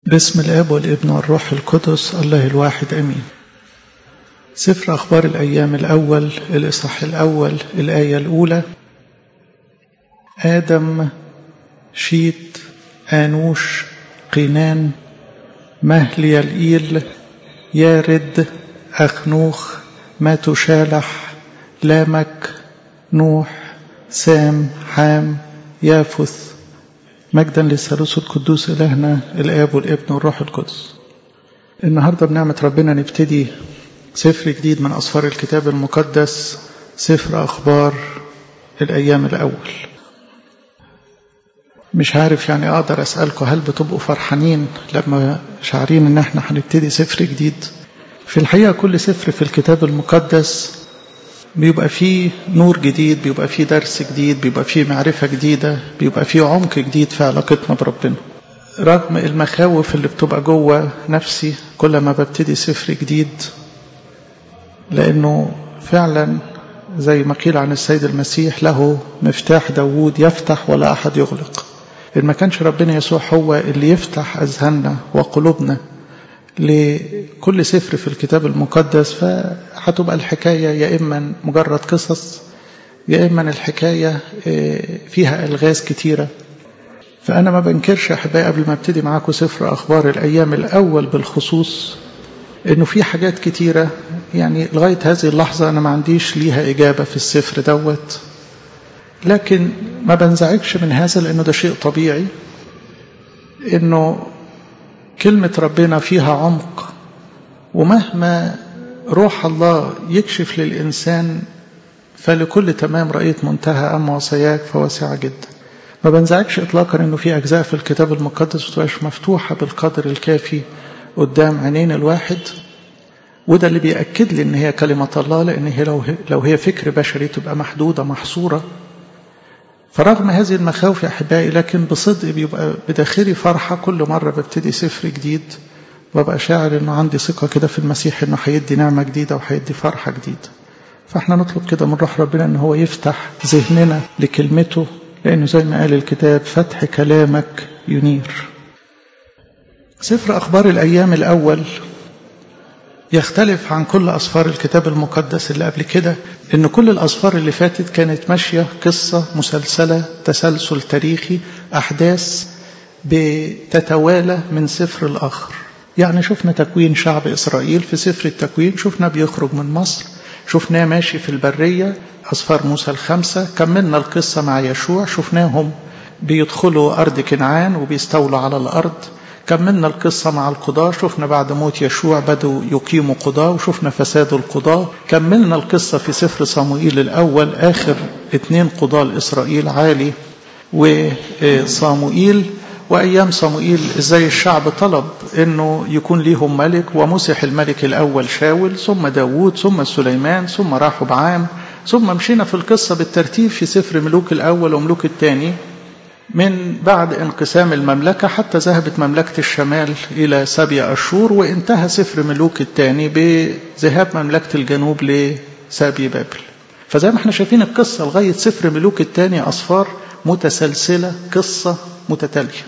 باسم الاب والابن والروح القدس الله الواحد امين سفر اخبار الايام الاول الاصحاح الاول الايه الاولى ادم شيت انوش قينان مهليالئيل يارد اخنوخ ماتوشالح لامك نوح سام حام يافث مجدا للثالوث القدوس إلهنا الآب والابن والروح القدس النهاردة بنعمة ربنا نبتدي سفر جديد من أسفار الكتاب المقدس سفر أخبار الأيام الأول مش عارف يعني أقدر أسألكم هل بتبقوا فرحانين لما شعرين إن احنا هنبتدي سفر جديد في الحقيقة كل سفر في الكتاب المقدس بيبقى فيه نور جديد بيبقى فيه درس جديد بيبقى فيه معرفة جديدة بيبقى فيه عمق جديد في علاقتنا بربنا رغم المخاوف اللي بتبقى جوه نفسي كل ما ببتدي سفر جديد لأنه فعلا زي ما قيل عن السيد المسيح له مفتاح داوود يفتح ولا أحد يغلق إن ما كانش ربنا يسوع هو اللي يفتح أذهاننا وقلوبنا لكل سفر في الكتاب المقدس فهتبقى الحكاية يا إما مجرد قصص يا إما الحكاية فيها ألغاز كتيرة فأنا ما بنكرش أحبائي قبل ما ابتدي معاكم سفر أخبار الأيام الأول بالخصوص إنه في حاجات كتيرة يعني لغاية هذه اللحظة أنا ما عنديش ليها إجابة في السفر دوت لكن ما بنزعجش من هذا لأنه ده شيء طبيعي إنه كلمة ربنا فيها عمق ومهما روح الله يكشف للإنسان فلكل تمام رأيت منتهى أما وصاياك فواسعة جدا ما بنزعجش إطلاقا أنه في أجزاء في الكتاب المقدس بتبقاش مفتوحة بالقدر الكافي قدام عينين الواحد وده اللي بيأكد لي أن هي كلمة الله لأن هي لو, لو هي فكر بشري تبقى محدودة محصورة فرغم هذه المخاوف يا أحبائي لكن بصدق بيبقى بداخلي فرحة كل مرة ببتدي سفر جديد وببقى شاعر إنه عندي ثقة كده في المسيح إنه هيدي نعمة جديدة وهيدي فرحة جديدة فإحنا نطلب كده من روح ربنا إن هو يفتح ذهننا لكلمته لأنه زي ما قال الكتاب فتح كلامك ينير سفر أخبار الأيام الأول يختلف عن كل أسفار الكتاب المقدس اللي قبل كده إن كل الأسفار اللي فاتت كانت ماشية قصة مسلسلة تسلسل تاريخي أحداث بتتوالى من سفر الآخر يعني شفنا تكوين شعب إسرائيل في سفر التكوين شفنا بيخرج من مصر شفناه ماشي في البرية أسفار موسى الخمسة كملنا القصة مع يشوع شفناهم بيدخلوا أرض كنعان وبيستولوا على الأرض كملنا القصة مع القضاة شفنا بعد موت يشوع بدوا يقيموا قضاة وشفنا فساد القضاة كملنا القصة في سفر صموئيل الأول آخر اتنين قضاة لإسرائيل عالي وصاموئيل وأيام صموئيل إزاي الشعب طلب أنه يكون ليهم ملك ومسح الملك الأول شاول ثم داوود ثم سليمان ثم راحوا بعام ثم مشينا في القصة بالترتيب في سفر ملوك الأول وملوك الثاني من بعد انقسام المملكة حتى ذهبت مملكة الشمال إلى سبي أشور وانتهى سفر ملوك الثاني بذهاب مملكة الجنوب لسبي بابل فزي ما احنا شايفين القصة لغاية سفر ملوك الثاني أصفار متسلسلة قصة متتالية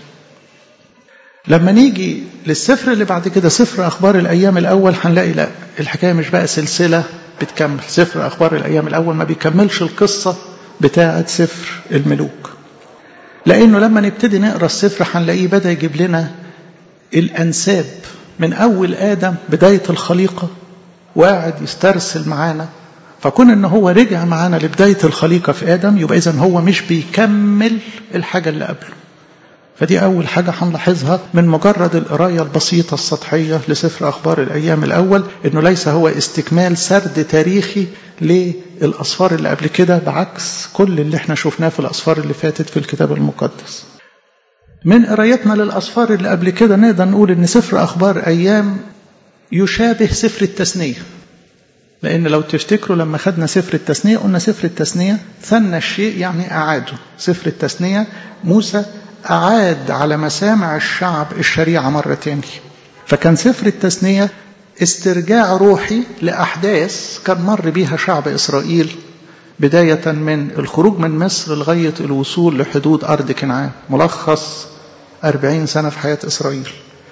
لما نيجي للسفر اللي بعد كده سفر أخبار الأيام الأول هنلاقي لا الحكاية مش بقى سلسلة بتكمل سفر أخبار الأيام الأول ما بيكملش القصة بتاعة سفر الملوك لأنه لما نبتدي نقرأ السفر هنلاقيه بدأ يجيب لنا الأنساب من أول آدم بداية الخليقة وقاعد يسترسل معانا فكون ان هو رجع معانا لبداية الخليقة في آدم يبقى إذا هو مش بيكمل الحاجة اللي قبله فدي أول حاجة هنلاحظها من مجرد القراية البسيطة السطحية لسفر أخبار الأيام الأول إنه ليس هو استكمال سرد تاريخي للأسفار اللي قبل كده بعكس كل اللي احنا شفناه في الأسفار اللي فاتت في الكتاب المقدس من قرايتنا للأسفار اللي قبل كده نقدر نقول إن سفر أخبار أيام يشابه سفر التثنية لأن لو تفتكروا لما خدنا سفر التثنية قلنا سفر التثنية ثنى الشيء يعني أعاده سفر التثنية موسى أعاد على مسامع الشعب الشريعة مرة تاني فكان سفر التثنية استرجاع روحي لأحداث كان مر بيها شعب إسرائيل بداية من الخروج من مصر لغاية الوصول لحدود أرض كنعان ملخص أربعين سنة في حياة إسرائيل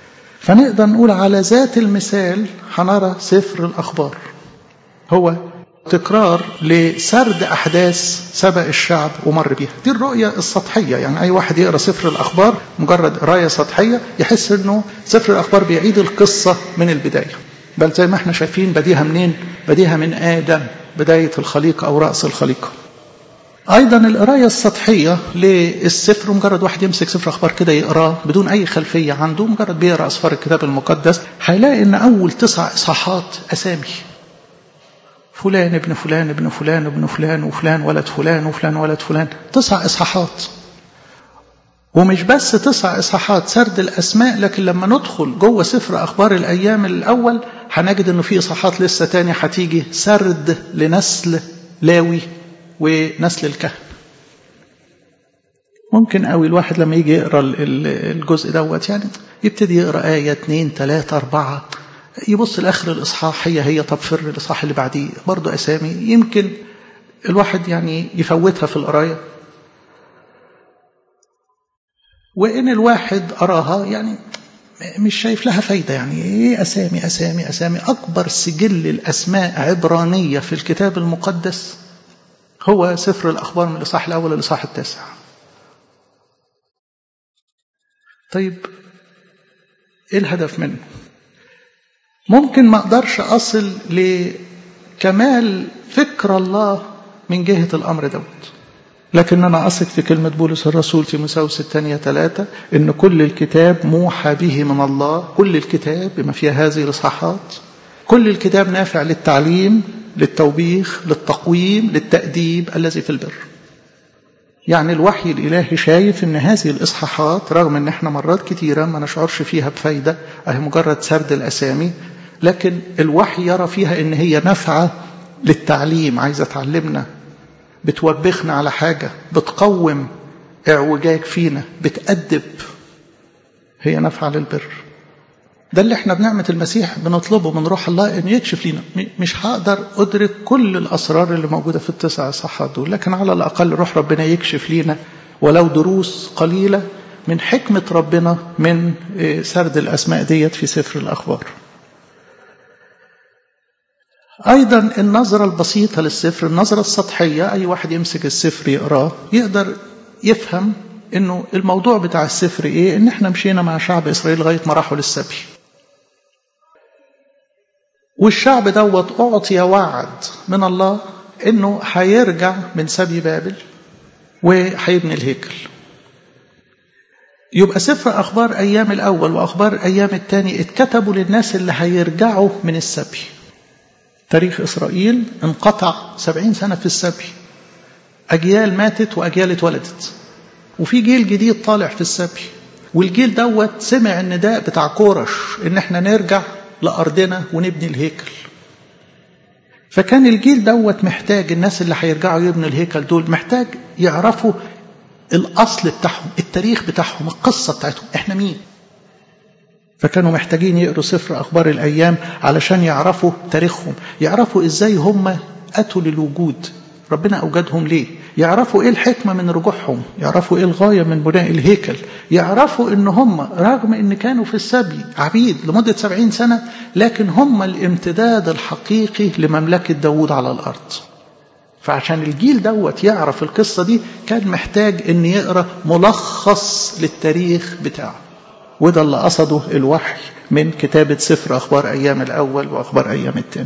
فنقدر نقول على ذات المثال هنرى سفر الأخبار هو تكرار لسرد أحداث سبق الشعب ومر بيها دي الرؤية السطحية يعني أي واحد يقرأ سفر الأخبار مجرد قراية سطحية يحس أنه سفر الأخبار بيعيد القصة من البداية بل زي ما احنا شايفين بديها منين بديها من آدم بداية الخليقة أو رأس الخليقة أيضا القراية السطحية للسفر مجرد واحد يمسك سفر أخبار كده يقراه بدون أي خلفية عنده مجرد بيقرأ أسفار الكتاب المقدس هيلاقي إن أول تسع إصحاحات أسامي فلان ابن فلان ابن فلان ابن فلان وفلان ولد فلان وفلان ولد فلان تسع إصحاحات ومش بس تسع إصحاحات سرد الأسماء لكن لما ندخل جوه سفر أخبار الأيام الأول هنجد إنه في إصحاحات لسه تاني هتيجي سرد لنسل لاوي ونسل الكهنة ممكن قوي الواحد لما يجي يقرا الجزء دوت يعني يبتدي يقرا آية اتنين تلاتة أربعة يبص لآخر الإصحاح هي هي طب فر الإصحاح اللي بعديه برضه أسامي يمكن الواحد يعني يفوتها في القراية وإن الواحد أراها يعني مش شايف لها فايدة يعني إيه أسامي أسامي أسامي أكبر سجل الأسماء عبرانية في الكتاب المقدس هو سفر الأخبار من الإصحاح الأول للإصحاح التاسع طيب إيه الهدف منه ممكن ما أقدرش أصل لكمال فكر الله من جهة الأمر دوت لكن أنا أثق في كلمة بولس الرسول في مساوس الثانية ثلاثة إن كل الكتاب موحى به من الله كل الكتاب بما فيها هذه الإصحاحات كل الكتاب نافع للتعليم للتوبيخ للتقويم للتأديب الذي في البر يعني الوحي الإلهي شايف إن هذه الإصحاحات رغم إن إحنا مرات كتيرة ما نشعرش فيها بفايدة أهي مجرد سرد الأسامي لكن الوحي يرى فيها إن هي نافعة للتعليم عايزة تعلمنا بتوبخنا على حاجة بتقوم اعوجاج فينا بتأدب هي نافعة للبر ده اللي احنا بنعمة المسيح بنطلبه من روح الله ان يكشف لنا مش هقدر ادرك كل الاسرار اللي موجودة في التسع اصحاحات دول لكن على الاقل روح ربنا يكشف لنا ولو دروس قليلة من حكمة ربنا من سرد الاسماء ديت في سفر الاخبار ايضا النظرة البسيطة للسفر النظرة السطحية اي واحد يمسك السفر يقراه يقدر يفهم انه الموضوع بتاع السفر ايه ان احنا مشينا مع شعب اسرائيل لغايه ما راحوا للسبي والشعب دوت أعطي وعد من الله إنه هيرجع من سبي بابل وهيبني الهيكل يبقى سفر أخبار أيام الأول وأخبار أيام الثاني اتكتبوا للناس اللي هيرجعوا من السبي تاريخ إسرائيل انقطع سبعين سنة في السبي أجيال ماتت وأجيال اتولدت وفي جيل جديد طالع في السبي والجيل دوت سمع النداء بتاع كورش إن احنا نرجع لأرضنا ونبني الهيكل فكان الجيل دوت محتاج الناس اللي هيرجعوا يبنوا الهيكل دول محتاج يعرفوا الأصل بتاعهم التاريخ بتاعهم القصة بتاعتهم احنا مين فكانوا محتاجين يقروا سفر أخبار الأيام علشان يعرفوا تاريخهم يعرفوا إزاي هم أتوا للوجود ربنا أوجدهم ليه يعرفوا إيه الحكمة من رجوعهم يعرفوا إيه الغاية من بناء الهيكل يعرفوا إن هم رغم إن كانوا في السبي عبيد لمدة سبعين سنة لكن هم الامتداد الحقيقي لمملكة داود على الأرض فعشان الجيل دوت يعرف القصة دي كان محتاج إن يقرأ ملخص للتاريخ بتاعه وده اللي قصده الوحي من كتابة سفر أخبار أيام الأول وأخبار أيام الثاني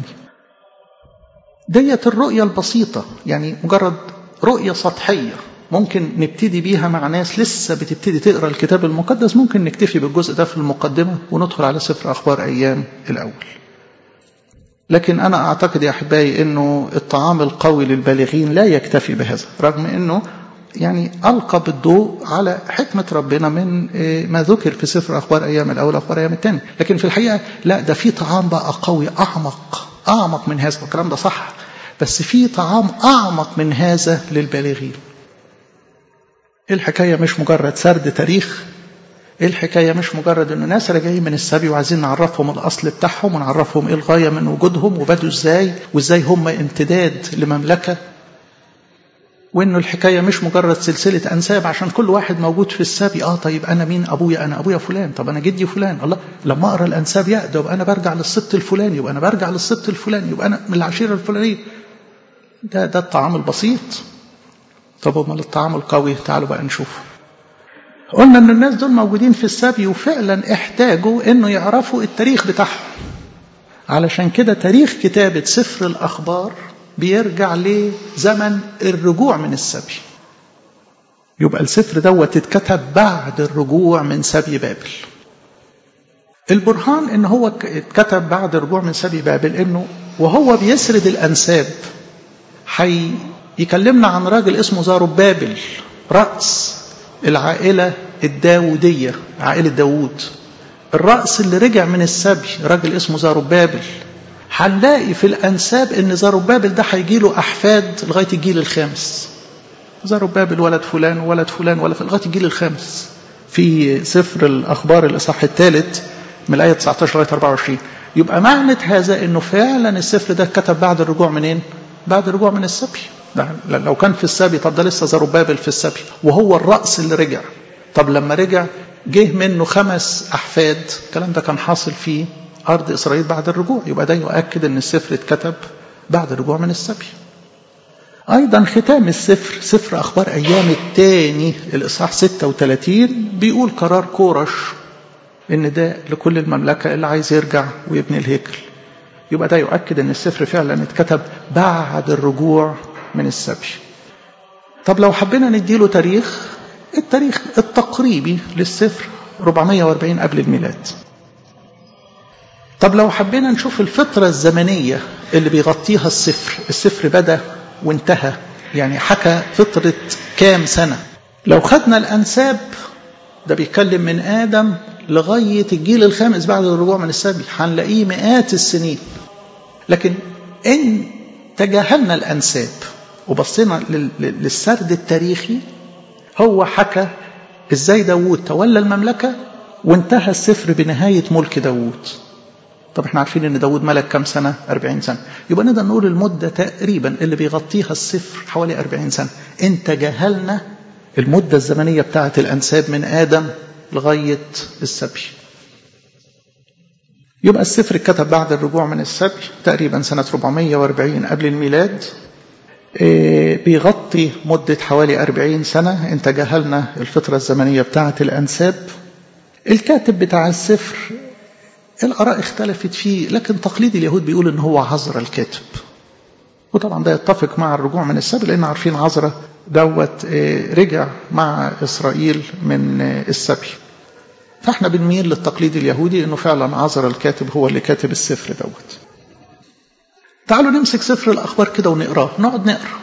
ديت الرؤية البسيطة يعني مجرد رؤية سطحية ممكن نبتدي بيها مع ناس لسه بتبتدي تقرا الكتاب المقدس ممكن نكتفي بالجزء ده في المقدمة وندخل على سفر أخبار أيام الأول لكن أنا أعتقد يا أحبائي أنه الطعام القوي للبالغين لا يكتفي بهذا رغم أنه يعني ألقى بالضوء على حكمة ربنا من ما ذكر في سفر أخبار أيام الأول وأخبار أيام الثاني لكن في الحقيقة لا ده في طعام بقى قوي أعمق أعمق من هذا الكلام ده صح بس في طعام أعمق من هذا للبالغين الحكاية مش مجرد سرد تاريخ الحكاية مش مجرد انه ناس راجعين من السبي وعايزين نعرفهم الاصل بتاعهم ونعرفهم ايه الغاية من وجودهم وبدوا ازاي وازاي هم امتداد لمملكة وانه الحكايه مش مجرد سلسله انساب عشان كل واحد موجود في السبي اه طيب انا مين ابويا انا ابويا فلان طب انا جدي فلان الله لما اقرا الانساب يا ده يبقى انا برجع للسبط الفلاني يبقى انا برجع للسبط الفلاني يبقى انا من العشيره الفلانيه ده ده الطعام البسيط طب امال الطعام القوي تعالوا بقى نشوف قلنا ان الناس دول موجودين في السبي وفعلا احتاجوا انه يعرفوا التاريخ بتاعهم علشان كده تاريخ كتابة سفر الأخبار بيرجع لزمن الرجوع من السبي يبقى السفر دوت اتكتب بعد الرجوع من سبي بابل البرهان ان هو اتكتب بعد الرجوع من سبي بابل انه وهو بيسرد الانساب حي يكلمنا عن راجل اسمه زاروبابل رأس العائلة الداودية عائلة داوود الرأس اللي رجع من السبي راجل اسمه زاروبابل هنلاقي في الأنساب إن زاروبابل ده هيجي له أحفاد لغاية الجيل الخامس زاروبابل ولد فلان ولد فلان ولد لغاية الجيل الخامس في سفر الأخبار الإصحاح الثالث من الآية 19 لغاية 24 يبقى معنى هذا إنه فعلا السفر ده كتب بعد الرجوع منين؟ بعد الرجوع من السبي لو كان في السبي طب ده لسه زاروبابل في السبي وهو الرأس اللي رجع طب لما رجع جه منه خمس أحفاد الكلام ده كان حاصل في أرض إسرائيل بعد الرجوع يبقى ده يؤكد أن السفر اتكتب بعد الرجوع من السبي أيضا ختام السفر سفر أخبار أيام الثاني الإصحاح 36 بيقول قرار كورش إن ده لكل المملكة اللي عايز يرجع ويبني الهيكل يبقى ده يؤكد أن السفر فعلا اتكتب بعد الرجوع من السبي طب لو حبينا نديله تاريخ التاريخ التقريبي للسفر 440 قبل الميلاد طب لو حبينا نشوف الفترة الزمنية اللي بيغطيها السفر السفر بدأ وانتهى يعني حكى فترة كام سنة لو خدنا الأنساب ده بيتكلم من آدم لغاية الجيل الخامس بعد الرجوع من السبي هنلاقيه مئات السنين لكن إن تجاهلنا الأنساب وبصينا للسرد التاريخي هو حكى ازاي داوود تولى المملكة وانتهى السفر بنهاية ملك داوود طب احنا عارفين ان داوود ملك كم سنة 40 سنة يبقى نقدر نقول المدة تقريبا اللي بيغطيها السفر حوالي 40 سنة ان تجاهلنا المدة الزمنية بتاعة الأنساب من آدم لغاية السبي يبقى السفر اتكتب بعد الرجوع من السبي تقريبا سنة 440 قبل الميلاد بيغطي مدة حوالي 40 سنة إن تجاهلنا الفترة الزمنية بتاعة الأنساب الكاتب بتاع السفر الآراء اختلفت فيه لكن تقليد اليهود بيقول إن هو عزرا الكاتب وطبعا ده يتفق مع الرجوع من السبي لأن عارفين عزرا دوت رجع مع إسرائيل من السبي فاحنا بنميل للتقليد اليهودي انه فعلا عزرا الكاتب هو اللي كاتب السفر دوت تعالوا نمسك سفر الأخبار كده ونقراه نقعد نقرا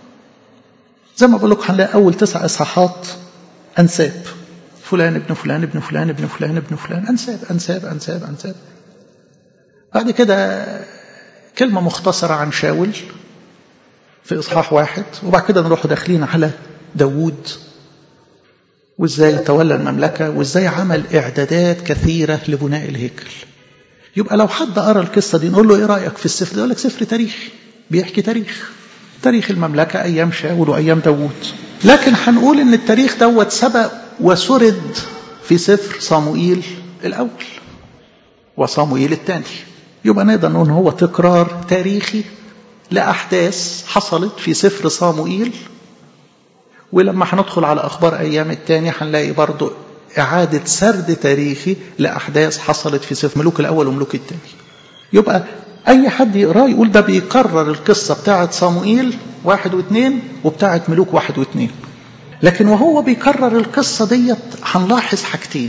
زي ما بقول لكم هنلاقي أول تسع إصحاحات أنساب فلان ابن فلان ابن فلان ابن فلان ابن فلان أنساب أنساب أنساب أنساب بعد كده كلمة مختصرة عن شاول في إصحاح واحد وبعد كده نروح داخلين على داوود وإزاي تولى المملكة وإزاي عمل إعدادات كثيرة لبناء الهيكل يبقى لو حد قرا القصه دي نقول له ايه رايك في السفر ده يقول لك سفر تاريخي بيحكي تاريخ تاريخ المملكه ايام شاول وايام داوود لكن هنقول ان التاريخ دوت سبق وسرد في سفر صاموئيل الاول وصاموئيل الثاني يبقى نقدر نقول هو تكرار تاريخي لاحداث حصلت في سفر صاموئيل ولما هندخل على اخبار ايام الثاني هنلاقي برضو إعادة سرد تاريخي لأحداث حصلت في سفر ملوك الأول وملوك الثاني يبقى أي حد يقراه يقول ده بيكرر القصة بتاعة صموئيل واحد واثنين وبتاعة ملوك واحد واثنين لكن وهو بيكرر القصة ديت هنلاحظ حاجتين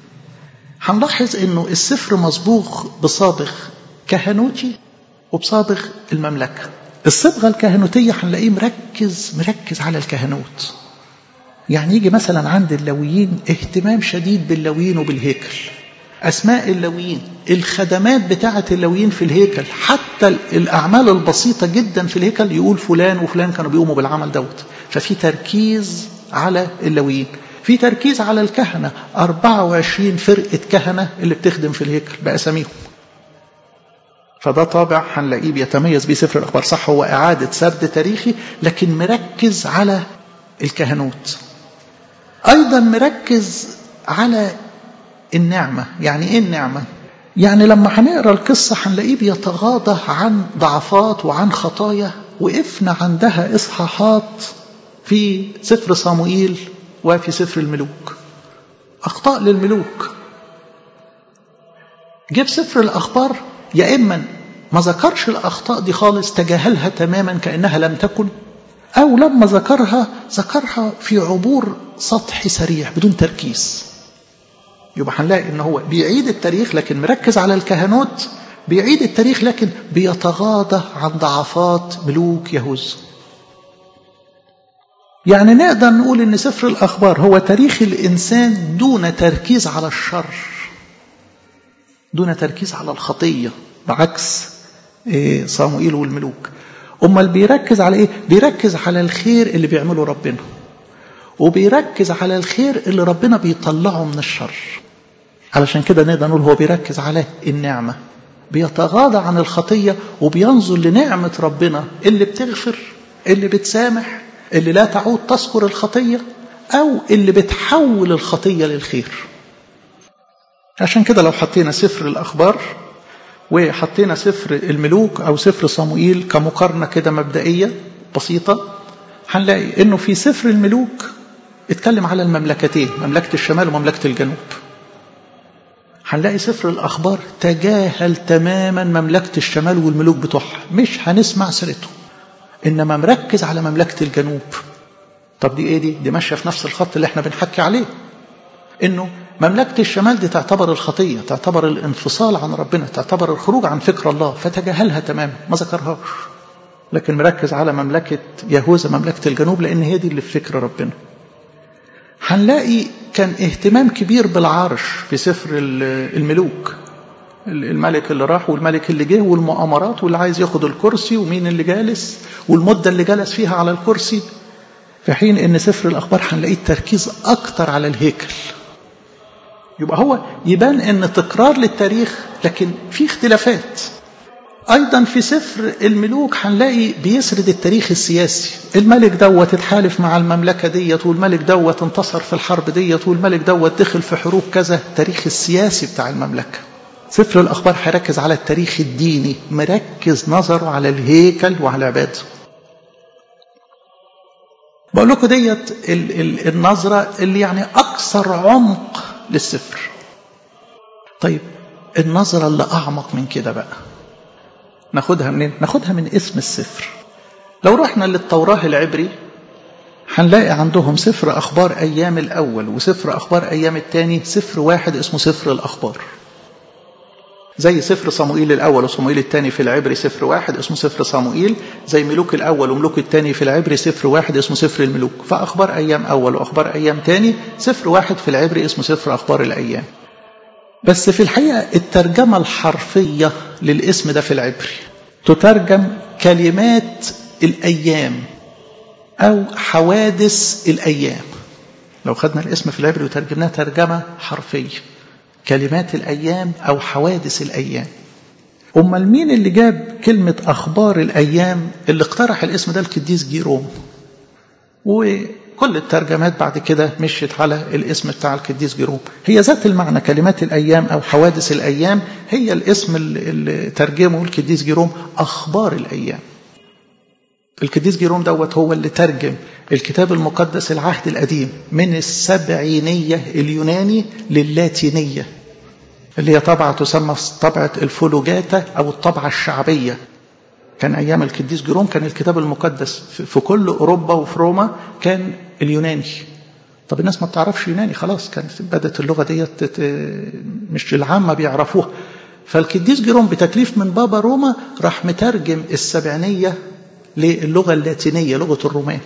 هنلاحظ انه السفر مصبوغ بصابغ كهنوتي وبصابغ المملكة الصبغة الكهنوتية هنلاقيه مركز مركز على الكهنوت يعني يجي مثلا عند اللويين اهتمام شديد باللويين وبالهيكل أسماء اللويين الخدمات بتاعة اللويين في الهيكل حتى الأعمال البسيطة جدا في الهيكل يقول فلان وفلان كانوا بيقوموا بالعمل دوت ففي تركيز على اللويين في تركيز على الكهنة 24 فرقة كهنة اللي بتخدم في الهيكل بأساميهم فده طابع هنلاقيه بيتميز بيه سفر الأخبار صح هو إعادة سرد تاريخي لكن مركز على الكهنوت أيضا مركز على النعمة يعني إيه النعمة؟ يعني لما هنقرا القصة هنلاقيه بيتغاضى عن ضعفات وعن خطايا وقفنا عندها إصحاحات في سفر صموئيل وفي سفر الملوك أخطاء للملوك جه في سفر الأخبار يا إما ما ذكرش الأخطاء دي خالص تجاهلها تماما كأنها لم تكن أو لما ذكرها ذكرها في عبور سطحي سريع بدون تركيز يبقى هنلاقي ان هو بيعيد التاريخ لكن مركز على الكهنوت بيعيد التاريخ لكن بيتغاضى عن ضعفات ملوك يهوذا يعني نقدر نقول ان سفر الاخبار هو تاريخ الانسان دون تركيز على الشر دون تركيز على الخطيه بعكس صاموئيل والملوك امال بيركز على ايه بيركز على الخير اللي بيعمله ربنا وبيركز على الخير اللي ربنا بيطلعه من الشر علشان كده نقدر نقول هو بيركز على النعمة بيتغاضى عن الخطية وبينظر لنعمة ربنا اللي بتغفر اللي بتسامح اللي لا تعود تذكر الخطية أو اللي بتحول الخطية للخير عشان كده لو حطينا سفر الأخبار وحطينا سفر الملوك أو سفر صموئيل كمقارنة كده مبدئية بسيطة هنلاقي إنه في سفر الملوك اتكلم على المملكتين مملكة الشمال ومملكة الجنوب هنلاقي سفر الأخبار تجاهل تماما مملكة الشمال والملوك بتوعها مش هنسمع سيرته إنما مركز على مملكة الجنوب طب دي إيه دي؟ دي ماشية في نفس الخط اللي احنا بنحكي عليه إنه مملكة الشمال دي تعتبر الخطية تعتبر الانفصال عن ربنا تعتبر الخروج عن فكر الله فتجاهلها تماما ما ذكرهاش لكن مركز على مملكة يهوذا مملكة الجنوب لأن هي دي اللي في فكر ربنا هنلاقي كان اهتمام كبير بالعرش في سفر الملوك الملك اللي راح والملك اللي جه والمؤامرات واللي عايز ياخد الكرسي ومين اللي جالس والمدة اللي جلس فيها على الكرسي في حين ان سفر الاخبار هنلاقيه التركيز اكتر على الهيكل يبقى هو يبان ان تكرار للتاريخ لكن في اختلافات ايضا في سفر الملوك هنلاقي بيسرد التاريخ السياسي الملك دوت اتحالف مع المملكه ديت والملك دوت انتصر في الحرب ديت والملك دوت دخل في حروب كذا التاريخ السياسي بتاع المملكه سفر الاخبار هيركز على التاريخ الديني مركز نظره على الهيكل وعلى العباده بقول لكم ديت النظره اللي يعني اكثر عمق للسفر طيب النظره اللي اعمق من كده بقى ناخدها منين؟ ناخدها من اسم السفر. لو رحنا للتوراة العبري هنلاقي عندهم سفر أخبار أيام الأول وسفر أخبار أيام الثاني سفر واحد اسمه سفر الأخبار. زي سفر صموئيل الأول وصموئيل الثاني في العبري سفر واحد اسمه سفر صموئيل زي ملوك الأول وملوك الثاني في العبري سفر واحد اسمه سفر الملوك فأخبار أيام أول وأخبار أيام ثاني سفر واحد في العبري اسمه سفر أخبار الأيام بس في الحقيقة الترجمة الحرفية للاسم ده في العبري تترجم كلمات الأيام أو حوادث الأيام لو خدنا الاسم في العبري وترجمناه ترجمة حرفية كلمات الأيام أو حوادث الأيام أمال مين اللي جاب كلمة أخبار الأيام اللي اقترح الاسم ده القديس جيروم وكل الترجمات بعد كده مشيت على الاسم بتاع القديس جيروم هي ذات المعنى كلمات الأيام أو حوادث الأيام هي الاسم اللي ترجمه القديس جيروم أخبار الأيام القديس جيروم دوت هو اللي ترجم الكتاب المقدس العهد القديم من السبعينية اليوناني للاتينية اللي هي طبعة تسمى طبعة الفولوجاتا أو الطبعة الشعبية كان أيام القديس جيروم كان الكتاب المقدس في كل أوروبا وفي روما كان اليوناني طب الناس ما بتعرفش يوناني خلاص كانت بدأت اللغة ديت مش العامة بيعرفوها فالقديس جيروم بتكليف من بابا روما راح مترجم السبعينية للغة اللاتينية لغة الرومان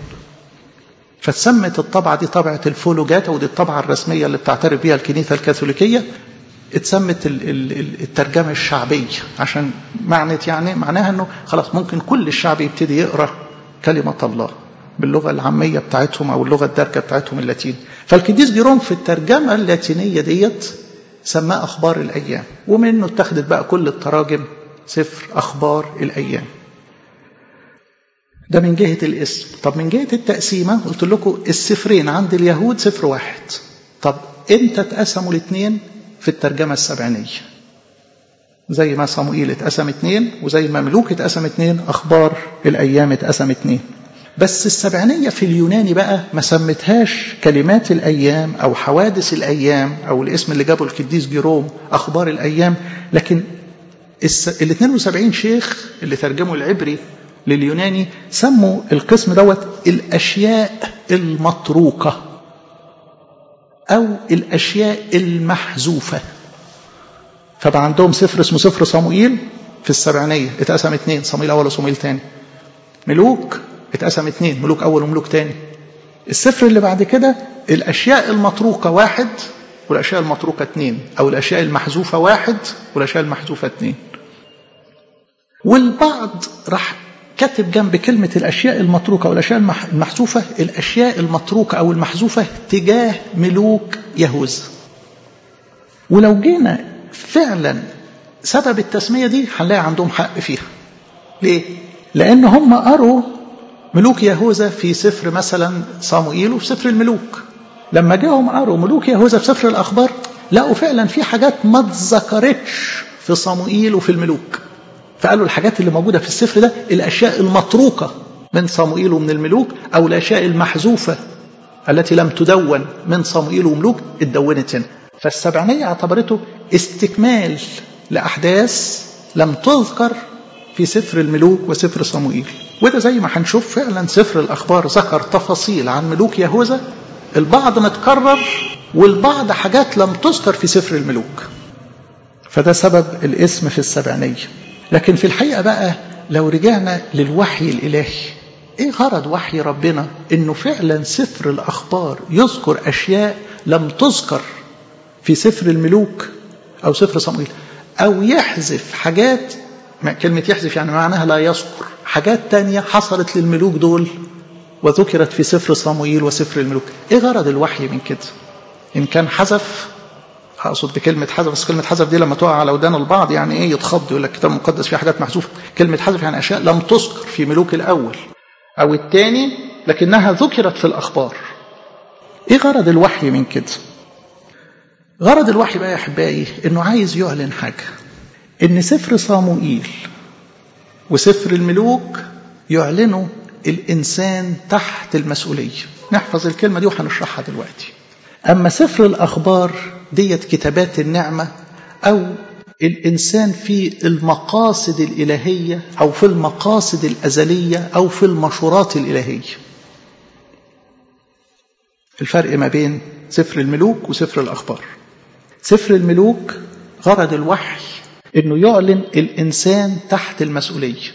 فتسمت الطبعة دي طبعة الفولوجاتا ودي الطبعة الرسمية اللي بتعترف بها الكنيسة الكاثوليكية اتسمت الترجمة الشعبية عشان معنت يعني معناها انه خلاص ممكن كل الشعب يبتدي يقرا كلمة الله باللغة العامية بتاعتهم او اللغة الدارجة بتاعتهم اللاتين فالقديس جيروم في الترجمة اللاتينية ديت سماه اخبار الايام ومنه اتخذت بقى كل التراجم سفر أخبار الأيام ده من جهة الاسم طب من جهة التقسيمة قلت لكم السفرين عند اليهود سفر واحد طب امتى اتقسموا الاثنين في الترجمة السبعينية زي ما صموئيل اتقسم اثنين وزي ما ملوك اتقسم اثنين أخبار الأيام اتقسم اثنين بس السبعينية في اليوناني بقى ما سمتهاش كلمات الأيام أو حوادث الأيام أو الاسم اللي جابه القديس جيروم أخبار الأيام لكن ال 72 شيخ اللي ترجموا العبري لليوناني سموا القسم دوت الأشياء المتروكة أو الأشياء المحذوفة فبقى عندهم سفر اسمه سفر صموئيل في السبعينية اتقسم اثنين صموئيل أول وصموئيل ثاني ملوك اتقسم اثنين ملوك أول وملوك ثاني السفر اللي بعد كده الأشياء المتروكة واحد والأشياء المتروكة اثنين أو الأشياء المحذوفة واحد والأشياء المحذوفة اثنين والبعض راح كاتب جنب كلمة الأشياء المتروكة والأشياء المحذوفة الأشياء المتروكة أو المحذوفة تجاه ملوك يهوذا ولو جينا فعلا سبب التسمية دي هنلاقي عندهم حق فيها ليه؟ لأن هم قروا ملوك يهوذا في سفر مثلا صاموئيل وفي سفر الملوك لما جاهم قروا ملوك يهوذا في سفر الأخبار لقوا فعلا في حاجات ما اتذكرتش في صاموئيل وفي الملوك فقالوا الحاجات اللي موجودة في السفر ده الأشياء المتروكة من صموئيل ومن الملوك أو الأشياء المحذوفة التي لم تدون من صموئيل وملوك اتدونت هنا فالسبعينية اعتبرته استكمال لأحداث لم تذكر في سفر الملوك وسفر صموئيل وده زي ما هنشوف فعلا سفر الأخبار ذكر تفاصيل عن ملوك يهوذا البعض متكرر والبعض حاجات لم تذكر في سفر الملوك فده سبب الاسم في السبعينية لكن في الحقيقة بقى لو رجعنا للوحي الإلهي ايه غرض وحي ربنا انه فعلا سفر الاخبار يذكر اشياء لم تذكر في سفر الملوك او سفر صموئيل او يحذف حاجات كلمة يحذف يعني معناها لا يذكر حاجات تانية حصلت للملوك دول وذكرت في سفر صموئيل وسفر الملوك ايه غرض الوحي من كده ان كان حذف اقصد بكلمه حذف بس كلمه حذف دي لما تقع على ودان البعض يعني ايه يتخض يقول لك الكتاب المقدس فيه حاجات محذوفه كلمه حذف يعني اشياء لم تذكر في ملوك الاول او الثاني لكنها ذكرت في الاخبار ايه غرض الوحي من كده غرض الوحي بقى يا احبائي انه عايز يعلن حاجه ان سفر صاموئيل وسفر الملوك يعلنوا الانسان تحت المسؤوليه نحفظ الكلمه دي وهنشرحها دلوقتي اما سفر الاخبار ديت كتابات النعمه او الانسان في المقاصد الالهيه او في المقاصد الازليه او في المشورات الالهيه الفرق ما بين سفر الملوك وسفر الاخبار سفر الملوك غرض الوحي انه يعلن الانسان تحت المسؤوليه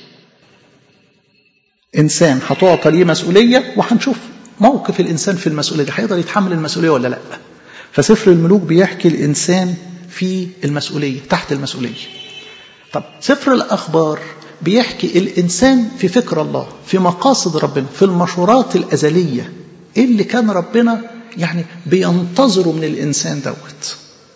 انسان هتعطى ليه مسؤوليه وهنشوف موقف الانسان في المسؤوليه دي هيقدر يتحمل المسؤوليه ولا لا فسفر الملوك بيحكي الانسان في المسؤوليه تحت المسؤوليه طب سفر الاخبار بيحكي الانسان في فكر الله في مقاصد ربنا في المشورات الازليه ايه اللي كان ربنا يعني بينتظره من الانسان دوت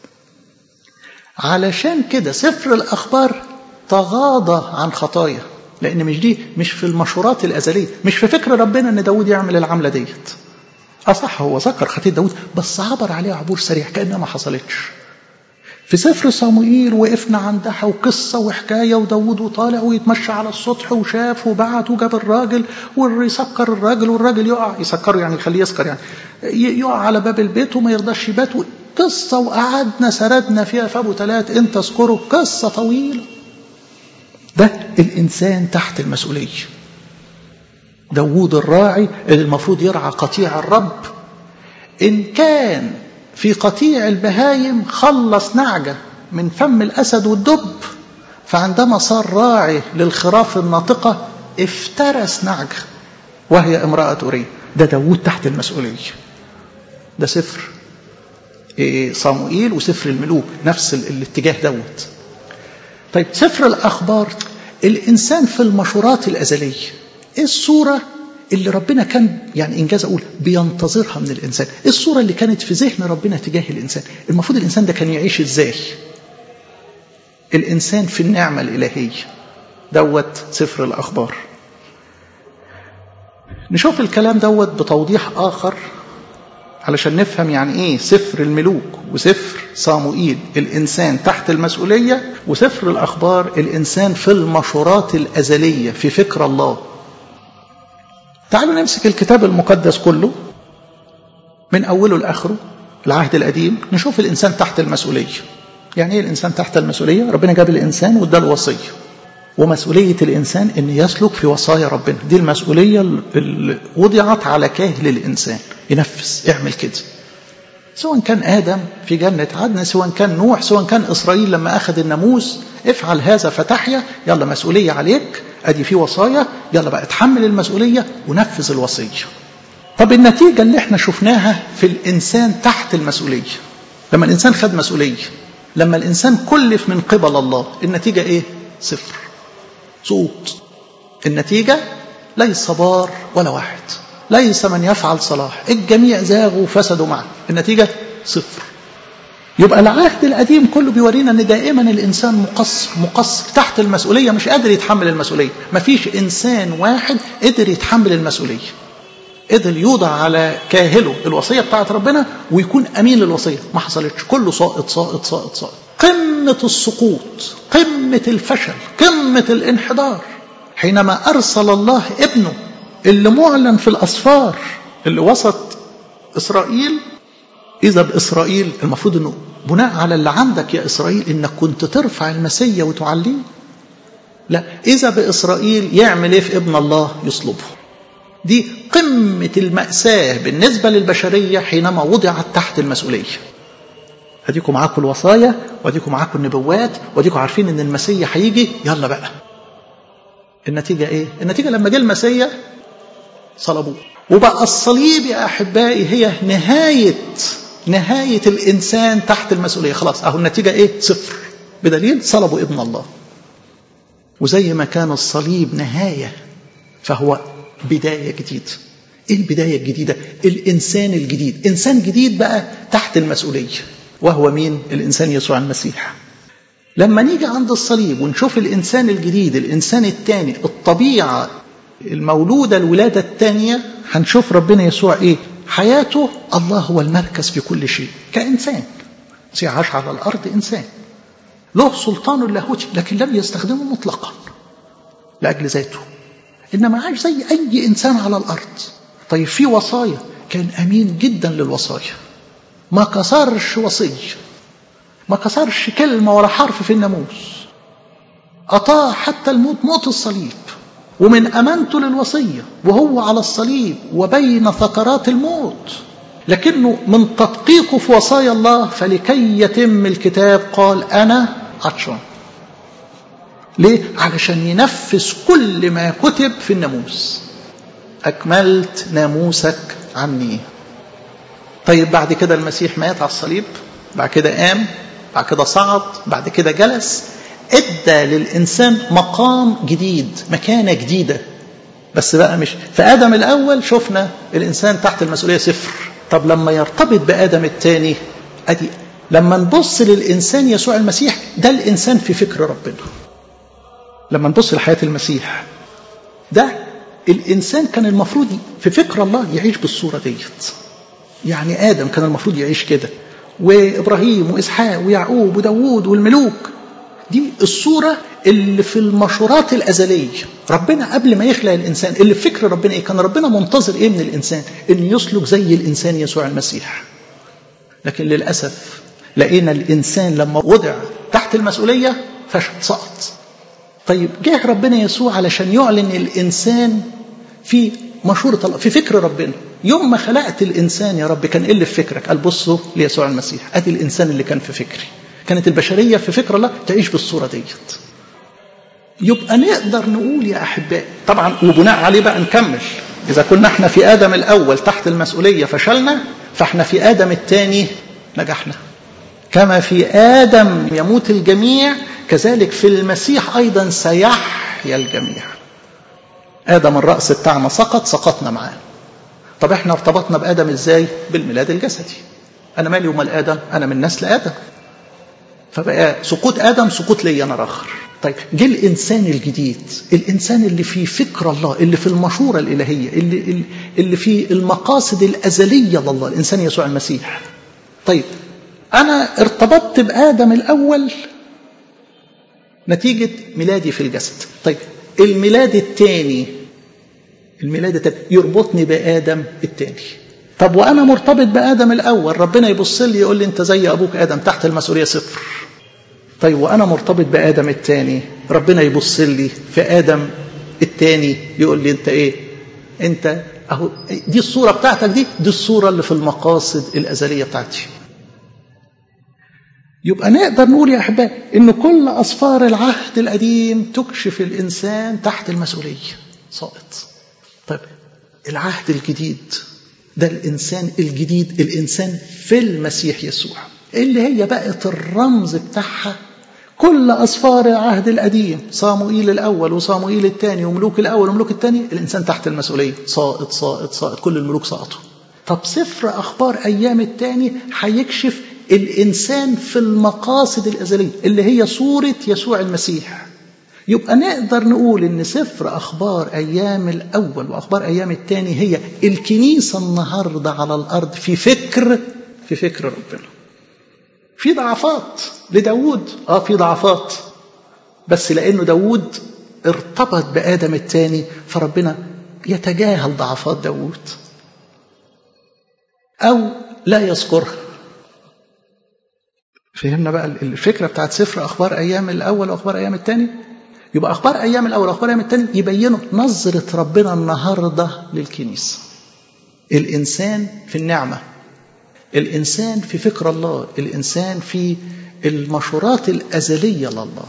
علشان كده سفر الأخبار تغاضى عن خطايا لأن مش دي مش في المشورات الأزلية مش في فكر ربنا أن داود يعمل العملة ديت أصح هو ذكر خطية داود بس عبر عليها عبور سريع كأنها ما حصلتش في سفر صموئيل وقفنا عندها وقصة وحكاية وداود وطالع ويتمشى على السطح وشاف وبعت وجاب الراجل ويسكر الراجل والراجل يقع يسكره يعني يخليه يسكر يعني يقع على باب البيت وما يرضاش يبات قصة وقعدنا سردنا فيها في أبو تلات إن تذكروا قصة طويلة ده الإنسان تحت المسؤولية داوود الراعي اللي المفروض يرعى قطيع الرب إن كان في قطيع البهايم خلص نعجة من فم الأسد والدب فعندما صار راعي للخراف الناطقة افترس نعجة وهي امرأة أورية ده داوود تحت المسؤولية ده سفر صاموئيل وسفر الملوك نفس الاتجاه دوت طيب سفر الأخبار الإنسان في المشورات الأزلية إيه الصورة اللي ربنا كان يعني إنجاز أقول بينتظرها من الإنسان إيه الصورة اللي كانت في ذهن ربنا تجاه الإنسان المفروض الإنسان ده كان يعيش إزاي الإنسان في النعمة الإلهية دوت سفر الأخبار نشوف الكلام دوت بتوضيح آخر علشان نفهم يعني ايه سفر الملوك وسفر صاموئيل الانسان تحت المسؤوليه وسفر الاخبار الانسان في المشورات الازليه في فكر الله تعالوا نمسك الكتاب المقدس كله من اوله لاخره العهد القديم نشوف الانسان تحت المسؤوليه يعني ايه الانسان تحت المسؤوليه ربنا جاب الانسان وادى الوصيه ومسؤولية الإنسان أن يسلك في وصايا ربنا دي المسؤولية اللي وضعت على كاهل الإنسان ينفذ اعمل كده سواء كان آدم في جنة عدن سواء كان نوح سواء كان إسرائيل لما أخذ الناموس افعل هذا فتحيا يلا مسؤولية عليك أدي في وصايا يلا بقى اتحمل المسؤولية ونفذ الوصية طب النتيجة اللي احنا شفناها في الإنسان تحت المسؤولية لما الإنسان خد مسؤولية لما الإنسان كلف من قبل الله النتيجة إيه؟ صفر سقوط النتيجة ليس بار ولا واحد ليس من يفعل صلاح الجميع زاغوا وفسدوا معه النتيجة صفر يبقى العهد القديم كله بيورينا ان دائما الانسان مقصر مقصر تحت المسؤوليه مش قادر يتحمل المسؤوليه مفيش انسان واحد قدر يتحمل المسؤوليه قدر يوضع على كاهله الوصيه بتاعت ربنا ويكون امين للوصيه ما حصلتش كله ساقط ساقط ساقط ساقط قمه السقوط قمه الفشل قمه الانحدار حينما ارسل الله ابنه اللي معلن في الاسفار اللي وسط اسرائيل إذا بإسرائيل المفروض أنه بناء على اللي عندك يا إسرائيل إنك كنت ترفع المسيا وتعليه لا إذا بإسرائيل يعمل إيه في ابن الله يصلبه دي قمة المأساة بالنسبة للبشرية حينما وضعت تحت المسؤولية أديكم معاكم الوصايا وأديكم معاكم النبوات وأديكم عارفين إن المسيا هيجي يلا بقى النتيجة إيه؟ النتيجة لما جه المسيا صلبوه وبقى الصليب يا أحبائي هي نهاية نهاية الإنسان تحت المسؤولية خلاص أهو النتيجة إيه صفر بدليل صلبوا ابن الله وزي ما كان الصليب نهاية فهو بداية جديدة إيه البداية الجديدة الإنسان الجديد إنسان جديد بقى تحت المسؤولية وهو مين الإنسان يسوع المسيح لما نيجي عند الصليب ونشوف الإنسان الجديد الإنسان الثاني الطبيعة المولودة الولادة الثانية هنشوف ربنا يسوع إيه حياته الله هو المركز في كل شيء كإنسان عاش على الأرض إنسان له سلطان اللاهوتي لكن لم يستخدمه مطلقا لأجل ذاته إنما عاش زي أي إنسان على الأرض طيب في وصايا كان أمين جدا للوصايا ما كسرش وصية ما كسرش كلمة ولا حرف في الناموس أطاع حتى الموت موت الصليب ومن أمانته للوصية وهو على الصليب وبين ثكرات الموت لكنه من تدقيقه في وصايا الله فلكي يتم الكتاب قال أنا عطشان ليه؟ علشان ينفذ كل ما كتب في الناموس أكملت ناموسك عني طيب بعد كده المسيح مات على الصليب بعد كده قام بعد كده صعد بعد كده جلس ادى للانسان مقام جديد مكانه جديده بس بقى مش في ادم الاول شفنا الانسان تحت المسؤوليه صفر طب لما يرتبط بادم الثاني ادي لما نبص للانسان يسوع المسيح ده الانسان في فكر ربنا لما نبص لحياه المسيح ده الانسان كان المفروض في فكر الله يعيش بالصوره ديت يعني ادم كان المفروض يعيش كده وابراهيم واسحاق ويعقوب وداوود والملوك دي الصورة اللي في المشورات الأزلية ربنا قبل ما يخلق الإنسان اللي في فكر ربنا إيه كان ربنا منتظر إيه من الإنسان إنه يسلك زي الإنسان يسوع المسيح لكن للأسف لقينا الإنسان لما وضع تحت المسؤولية فشل سقط طيب جه ربنا يسوع علشان يعلن الإنسان في مشورة الله في فكر ربنا يوم ما خلقت الإنسان يا رب كان إيه اللي في فكرك قال بصوا ليسوع المسيح أدي الإنسان اللي كان في فكري كانت البشرية في فكر الله تعيش بالصورة ديت يبقى نقدر نقول يا أحبائي طبعا وبناء عليه بقى نكمل إذا كنا احنا في آدم الأول تحت المسؤولية فشلنا فاحنا في آدم الثاني نجحنا كما في آدم يموت الجميع كذلك في المسيح أيضا سيحيا الجميع آدم الرأس بتاعنا سقط سقطنا معاه طب احنا ارتبطنا بآدم ازاي بالميلاد الجسدي أنا مالي ومال آدم أنا من نسل آدم فبقى سقوط ادم سقوط لي انا اخر طيب جه الانسان الجديد الانسان اللي في فكر الله اللي في المشوره الالهيه اللي اللي في المقاصد الازليه لله الانسان يسوع المسيح طيب انا ارتبطت بادم الاول نتيجه ميلادي في الجسد طيب الميلاد الثاني الميلاد الثاني يربطني بادم الثاني طب وانا مرتبط بادم الاول ربنا يبص لي يقول لي انت زي ابوك ادم تحت المسؤوليه صفر طيب وانا مرتبط بادم الثاني ربنا يبص لي في ادم الثاني يقول لي انت ايه انت اهو دي الصوره بتاعتك دي دي الصوره اللي في المقاصد الازليه بتاعتي يبقى نقدر نقول يا احبائي ان كل اسفار العهد القديم تكشف الانسان تحت المسؤوليه ساقط طيب العهد الجديد ده الانسان الجديد الانسان في المسيح يسوع اللي هي بقت الرمز بتاعها كل أسفار العهد القديم صاموئيل الأول وصاموئيل الثاني وملوك الأول وملوك الثاني الإنسان تحت المسؤولية ساقط ساقط ساقط كل الملوك سقطوا طب سفر أخبار أيام الثاني هيكشف الإنسان في المقاصد الأزلية اللي هي صورة يسوع المسيح يبقى نقدر نقول ان سفر اخبار ايام الاول واخبار ايام الثاني هي الكنيسه النهارده على الارض في فكر في فكر ربنا في ضعفات لداود اه في ضعفات بس لانه داود ارتبط بادم الثاني فربنا يتجاهل ضعفات داود او لا يذكرها فهمنا بقى الفكره بتاعت سفر اخبار ايام الاول واخبار ايام الثاني يبقى اخبار ايام الاول واخبار ايام الثاني يبينوا نظره ربنا النهارده للكنيسه الانسان في النعمه الإنسان في فكر الله الإنسان في المشورات الأزلية لله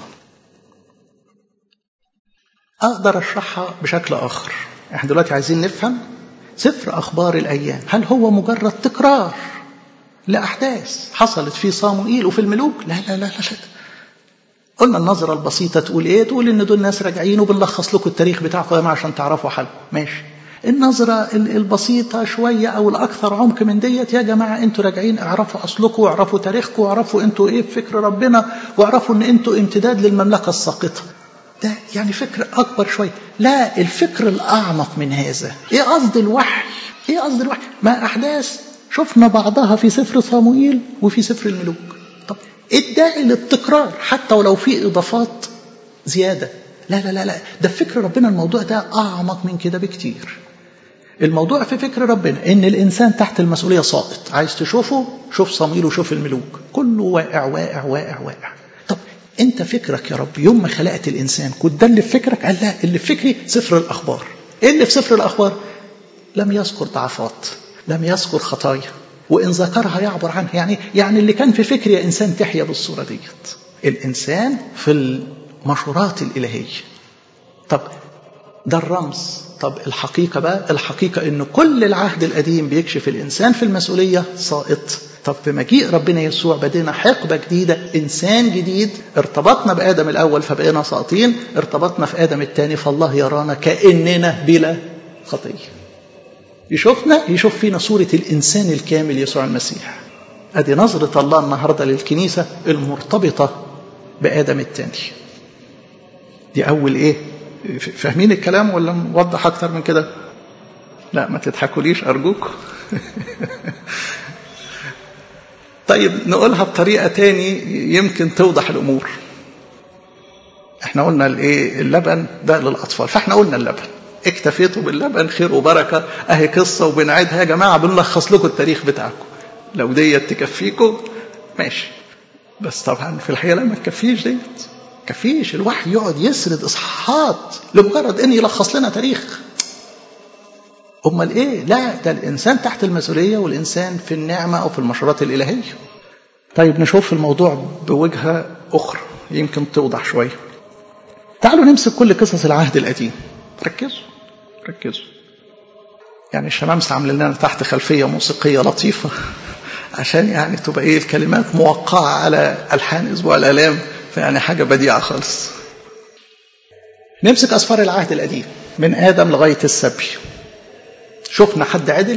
أقدر أشرحها بشكل آخر احنا دلوقتي عايزين نفهم سفر أخبار الأيام هل هو مجرد تكرار لأحداث حصلت في صاموئيل وفي الملوك لا لا لا لا شد. قلنا النظرة البسيطة تقول إيه تقول إن دول ناس راجعين وبنلخص لكم التاريخ بتاعكم يا جماعة عشان تعرفوا حل ماشي النظرة البسيطة شوية أو الأكثر عمق من ديت يا جماعة أنتوا راجعين اعرفوا أصلكم واعرفوا تاريخكم واعرفوا أنتوا إيه في فكر ربنا واعرفوا أن أنتوا امتداد للمملكة الساقطة ده يعني فكر أكبر شوية لا الفكر الأعمق من هذا إيه قصد الوحي إيه قصد الوحي ما أحداث شفنا بعضها في سفر صاموئيل وفي سفر الملوك طب الداعي للتكرار حتى ولو في إضافات زيادة لا لا لا لا ده فكر ربنا الموضوع ده أعمق من كده بكتير الموضوع في فكر ربنا ان الانسان تحت المسؤوليه ساقط عايز تشوفه شوف صمويل وشوف الملوك كله واقع واقع واقع واقع طب انت فكرك يا رب يوم ما خلقت الانسان كنت ده اللي في فكرك قال لا اللي في فكري سفر الاخبار ايه اللي في سفر الاخبار لم يذكر ضعفات لم يذكر خطايا وان ذكرها يعبر عنها يعني يعني اللي كان في فكري يا انسان تحيا بالصوره ديت الانسان في المشورات الالهيه طب ده الرمز طب الحقيقة بقى الحقيقة ان كل العهد القديم بيكشف الانسان في المسؤولية ساقط طب بمجيء ربنا يسوع بدينا حقبة جديدة إنسان جديد ارتبطنا بآدم الأول فبقينا ساقطين ارتبطنا في آدم الثاني فالله يرانا كأننا بلا خطية يشوفنا يشوف فينا صورة الإنسان الكامل يسوع المسيح أدي نظرة الله النهاردة للكنيسة المرتبطة بآدم الثاني دي أول إيه فاهمين الكلام ولا نوضح أكتر من كده لا ما تضحكوليش أرجوك طيب نقولها بطريقة تاني يمكن توضح الأمور احنا قلنا الايه اللبن ده للأطفال فاحنا قلنا اللبن اكتفيتوا باللبن خير وبركة اهي قصة وبنعيدها يا جماعة بنلخص لكم التاريخ بتاعكم لو ديت تكفيكم ماشي بس طبعا في الحقيقة لا ما تكفيش ديت كفيش الوحي يقعد يسرد اصحاحات لمجرد ان يلخص لنا تاريخ امال ايه لا ده الانسان تحت المسؤوليه والانسان في النعمه او في المشورات الالهيه طيب نشوف الموضوع بوجهه اخرى يمكن توضح شويه تعالوا نمسك كل قصص العهد القديم ركزوا ركزوا يعني الشمامسة عاملين لنا تحت خلفية موسيقية لطيفة عشان يعني تبقى ايه الكلمات موقعة على ألحان أسبوع الآلام فيعني حاجة بديعة خالص نمسك أسفار العهد القديم من آدم لغاية السبي شفنا حد عدل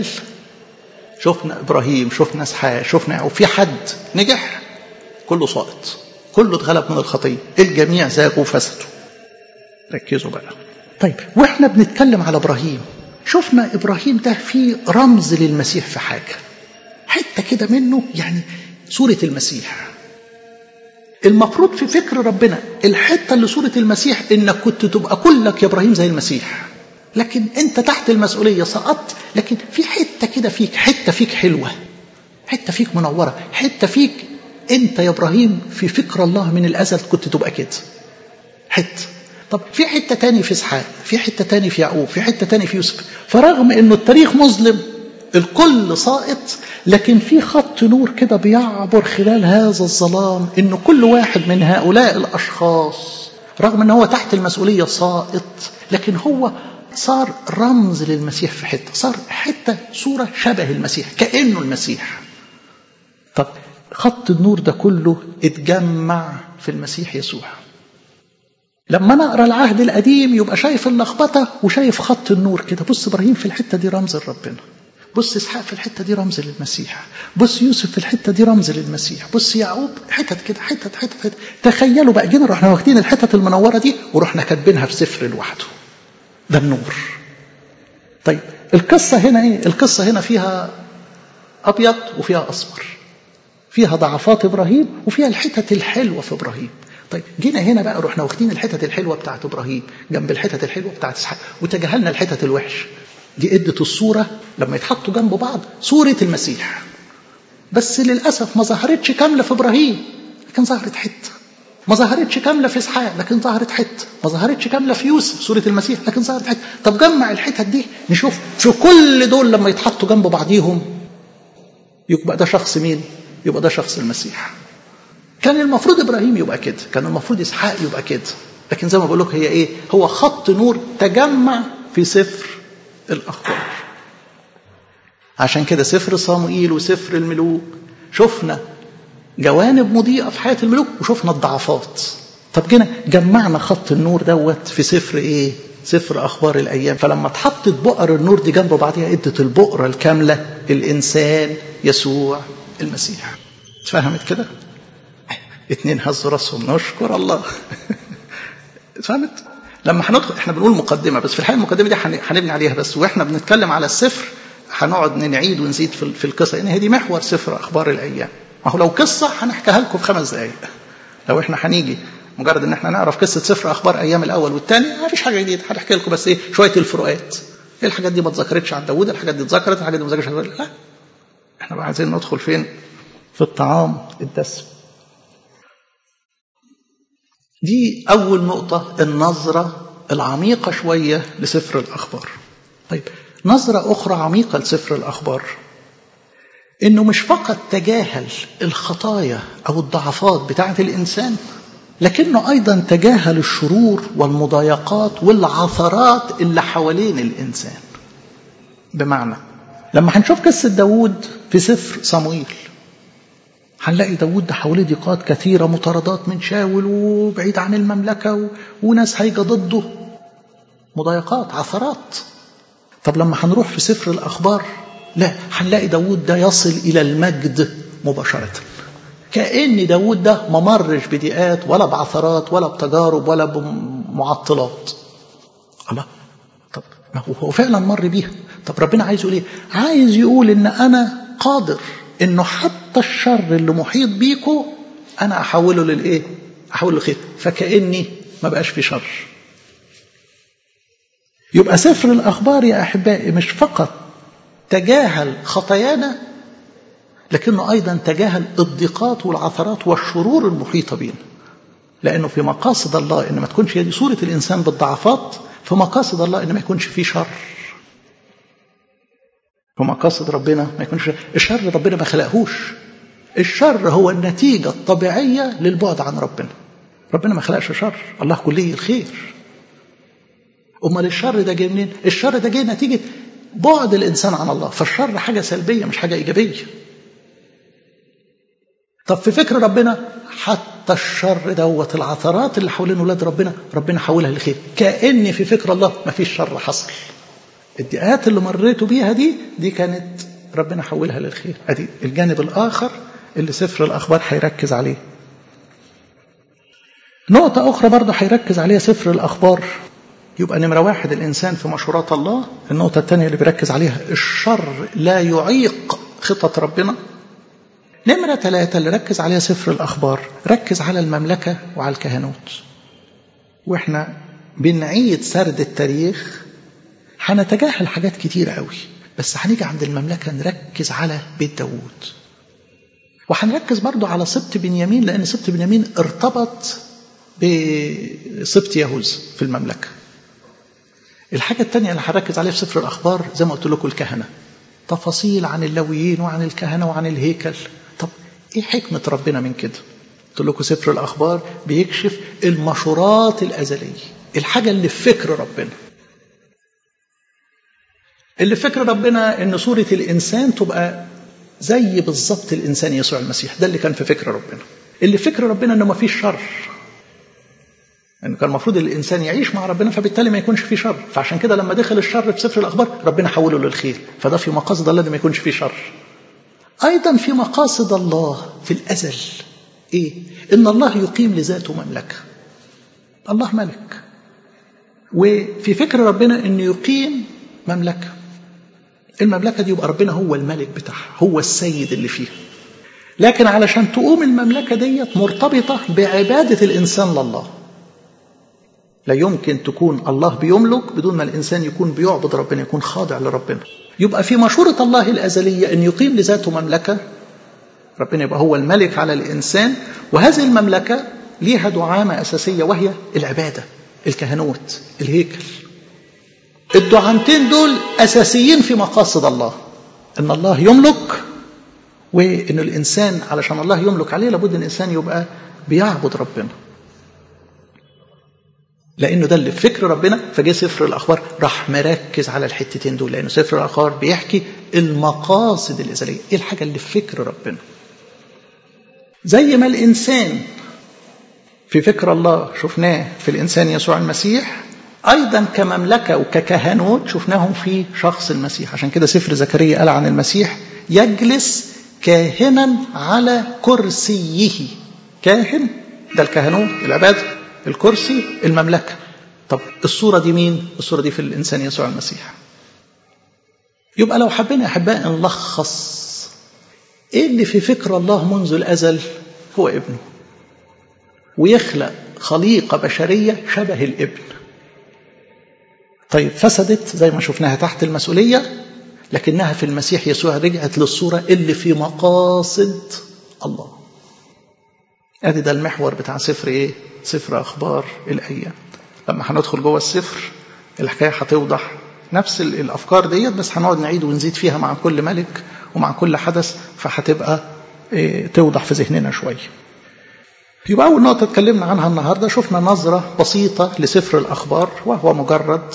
شفنا إبراهيم شفنا إسحاق شفنا وفي حد نجح كله ساقط كله اتغلب من الخطية الجميع زاغوا وفسدوا ركزوا بقى طيب واحنا بنتكلم على ابراهيم شفنا ابراهيم ده فيه رمز للمسيح في حاجه حته كده منه يعني صوره المسيح المفروض في فكر ربنا الحته اللي صوره المسيح انك كنت تبقى كلك يا ابراهيم زي المسيح لكن انت تحت المسؤوليه سقطت لكن في حته كده فيك حته فيك حلوه حته فيك منوره حته فيك انت يا ابراهيم في فكر الله من الازل كنت تبقى كده حته طب في حته تاني في اسحاق في حته تاني في يعقوب في حته تاني في يوسف فرغم انه التاريخ مظلم الكل ساقط لكن في خط نور كده بيعبر خلال هذا الظلام ان كل واحد من هؤلاء الاشخاص رغم ان هو تحت المسؤوليه ساقط لكن هو صار رمز للمسيح في حته صار حته صوره شبه المسيح كانه المسيح طب خط النور ده كله اتجمع في المسيح يسوع لما نقرا العهد القديم يبقى شايف اللخبطه وشايف خط النور كده بص ابراهيم في الحته دي رمز لربنا بص اسحاق في الحته دي رمز للمسيح بص يوسف في الحته دي رمز للمسيح بص يعقوب حتت كده حتت حتت, حتت. تخيلوا بقى جينا رحنا واخدين الحتت المنوره دي ورحنا كاتبينها في سفر لوحده ده النور طيب القصه هنا ايه القصه هنا فيها ابيض وفيها اسمر فيها ضعفات ابراهيم وفيها الحتت الحلوه في ابراهيم طيب جينا هنا بقى رحنا واخدين الحتت الحلوه بتاعت ابراهيم جنب الحتت الحلوه بتاعت اسحاق وتجاهلنا الحتت الوحش دي ادت الصوره لما يتحطوا جنب بعض صوره المسيح بس للاسف ما ظهرتش كامله في ابراهيم لكن ظهرت حته ما ظهرتش كامله في اسحاق لكن ظهرت حته ما ظهرتش كامله في يوسف صوره المسيح لكن ظهرت حته طب جمع الحتت دي نشوف في كل دول لما يتحطوا جنب بعضيهم يبقى ده شخص مين يبقى ده شخص المسيح كان المفروض ابراهيم يبقى كده كان المفروض اسحاق يبقى كده لكن زي ما بقول لك هي ايه هو خط نور تجمع في سفر الاخبار عشان كده سفر صموئيل وسفر الملوك شفنا جوانب مضيئه في حياه الملوك وشفنا الضعفات طب جينا جمعنا خط النور دوت في سفر ايه سفر اخبار الايام فلما اتحطت بؤر النور دي جنب بعضها ادت البؤره الكامله الانسان يسوع المسيح اتفهمت كده اتنين هزوا راسهم نشكر الله فهمت لما هندخل احنا بنقول مقدمه بس في الحقيقه المقدمه دي هنبني عليها بس واحنا بنتكلم على السفر هنقعد نعيد ونزيد في القصه لان هي دي محور سفر اخبار الايام ما هو لو قصه هنحكيها لكم في خمس دقائق لو احنا هنيجي مجرد ان احنا نعرف قصه سفر اخبار ايام الاول والثاني ما فيش حاجه جديده هنحكي لكم بس ايه شويه الفروقات ايه الحاجات دي ما اتذكرتش عن داوود الحاجات دي اتذكرت الحاجات دي ما اتذكرتش عن لا احنا بقى عايزين ندخل فين في الطعام الدسم دي أول نقطة النظرة العميقة شوية لسفر الأخبار طيب نظرة أخرى عميقة لسفر الأخبار إنه مش فقط تجاهل الخطايا أو الضعفات بتاعة الإنسان لكنه أيضا تجاهل الشرور والمضايقات والعثرات اللي حوالين الإنسان بمعنى لما هنشوف قصة داوود في سفر صمويل هنلاقي داود ده حواليه ضيقات كثيرة مطاردات من شاول وبعيد عن المملكة و... وناس هيجة ضده مضايقات عثرات طب لما هنروح في سفر الأخبار لا هنلاقي داود ده يصل إلى المجد مباشرة كأن داود ده ما مرش بضيقات ولا بعثرات ولا بتجارب ولا بمعطلات الله طب ما هو فعلا مر بيها طب ربنا عايز يقول ايه عايز يقول ان انا قادر انه حتى الشر اللي محيط بيكو انا احوله للايه احوله لخير فكاني ما بقاش في شر يبقى سفر الاخبار يا احبائي مش فقط تجاهل خطايانا لكنه ايضا تجاهل الضيقات والعثرات والشرور المحيطه بينا لانه في مقاصد الله ان ما تكونش هي دي صوره الانسان بالضعفات في مقاصد الله ان ما يكونش فيه شر ومقاصد ربنا ما يكونش الشر ربنا ما خلقهوش الشر هو النتيجة الطبيعية للبعد عن ربنا ربنا ما خلقش شر الله كلي الخير أمال الشر ده جاي منين الشر ده جاي نتيجة بعد الإنسان عن الله فالشر حاجة سلبية مش حاجة إيجابية طب في فكر ربنا حتى الشر دوت العثرات اللي حوالين ولاد ربنا ربنا حولها لخير كأن في فكر الله ما فيش شر حصل الدقات اللي مريتوا بيها دي دي كانت ربنا حولها للخير ادي الجانب الاخر اللي سفر الاخبار هيركز عليه نقطة أخرى برضه هيركز عليها سفر الأخبار يبقى نمرة واحد الإنسان في مشورات الله النقطة الثانية اللي بيركز عليها الشر لا يعيق خطط ربنا نمرة ثلاثة اللي ركز عليها سفر الأخبار ركز على المملكة وعلى الكهنوت وإحنا بنعيد سرد التاريخ هنتجاهل حاجات كتير قوي بس هنيجي عند المملكة نركز على بيت داوود وهنركز برضو على سبط بنيامين لأن سبط بنيامين ارتبط بسبط يهوذا في المملكة الحاجة الثانية اللي هنركز عليها في سفر الأخبار زي ما قلت لكم الكهنة تفاصيل عن اللويين وعن الكهنة وعن الهيكل طب إيه حكمة ربنا من كده قلت لكم سفر الأخبار بيكشف المشورات الأزلية الحاجة اللي في فكر ربنا اللي في فكر ربنا ان صورة الإنسان تبقى زي بالظبط الإنسان يسوع المسيح ده اللي كان في فكر ربنا اللي في فكر ربنا انه ما فيش شر انه يعني كان المفروض الانسان يعيش مع ربنا فبالتالي ما يكونش فيه شر فعشان كده لما دخل الشر في سفر الاخبار ربنا حوله للخير فده في مقاصد الله ما يكونش فيه شر ايضا في مقاصد الله في الازل ايه ان الله يقيم لذاته مملكه الله ملك وفي فكر ربنا انه يقيم مملكه المملكه دي يبقى ربنا هو الملك بتاعها هو السيد اللي فيها لكن علشان تقوم المملكه ديت مرتبطه بعباده الانسان لله لا يمكن تكون الله بيملك بدون ما الإنسان يكون بيعبد ربنا يكون خاضع لربنا يبقى في مشورة الله الأزلية أن يقيم لذاته مملكة ربنا يبقى هو الملك على الإنسان وهذه المملكة ليها دعامة أساسية وهي العبادة الكهنوت الهيكل الدعامتين دول أساسيين في مقاصد الله أن الله يملك وأن الإنسان علشان الله يملك عليه لابد أن الإنسان يبقى بيعبد ربنا لانه ده اللي في فكر ربنا فجه سفر الاخبار راح مركز على الحتتين دول لانه سفر الاخبار بيحكي المقاصد الازليه ايه الحاجه اللي في فكر ربنا زي ما الانسان في فكر الله شفناه في الانسان يسوع المسيح ايضا كمملكه وككهنوت شفناهم في شخص المسيح عشان كده سفر زكريا قال عن المسيح يجلس كاهنا على كرسيه كاهن ده الكهنوت العباده الكرسي المملكة طب الصورة دي مين؟ الصورة دي في الإنسان يسوع المسيح يبقى لو حبينا يا أحباء نلخص إيه اللي في فكر الله منذ الأزل هو ابنه ويخلق خليقة بشرية شبه الابن طيب فسدت زي ما شفناها تحت المسؤولية لكنها في المسيح يسوع رجعت للصورة اللي في مقاصد الله ادي ده المحور بتاع سفر ايه سفر اخبار الايام لما هندخل جوه السفر الحكايه هتوضح نفس الافكار ديت بس هنقعد نعيد ونزيد فيها مع كل ملك ومع كل حدث فهتبقى إيه توضح في ذهننا شويه يبقى اول نقطه اتكلمنا عنها النهارده شفنا نظره بسيطه لسفر الاخبار وهو مجرد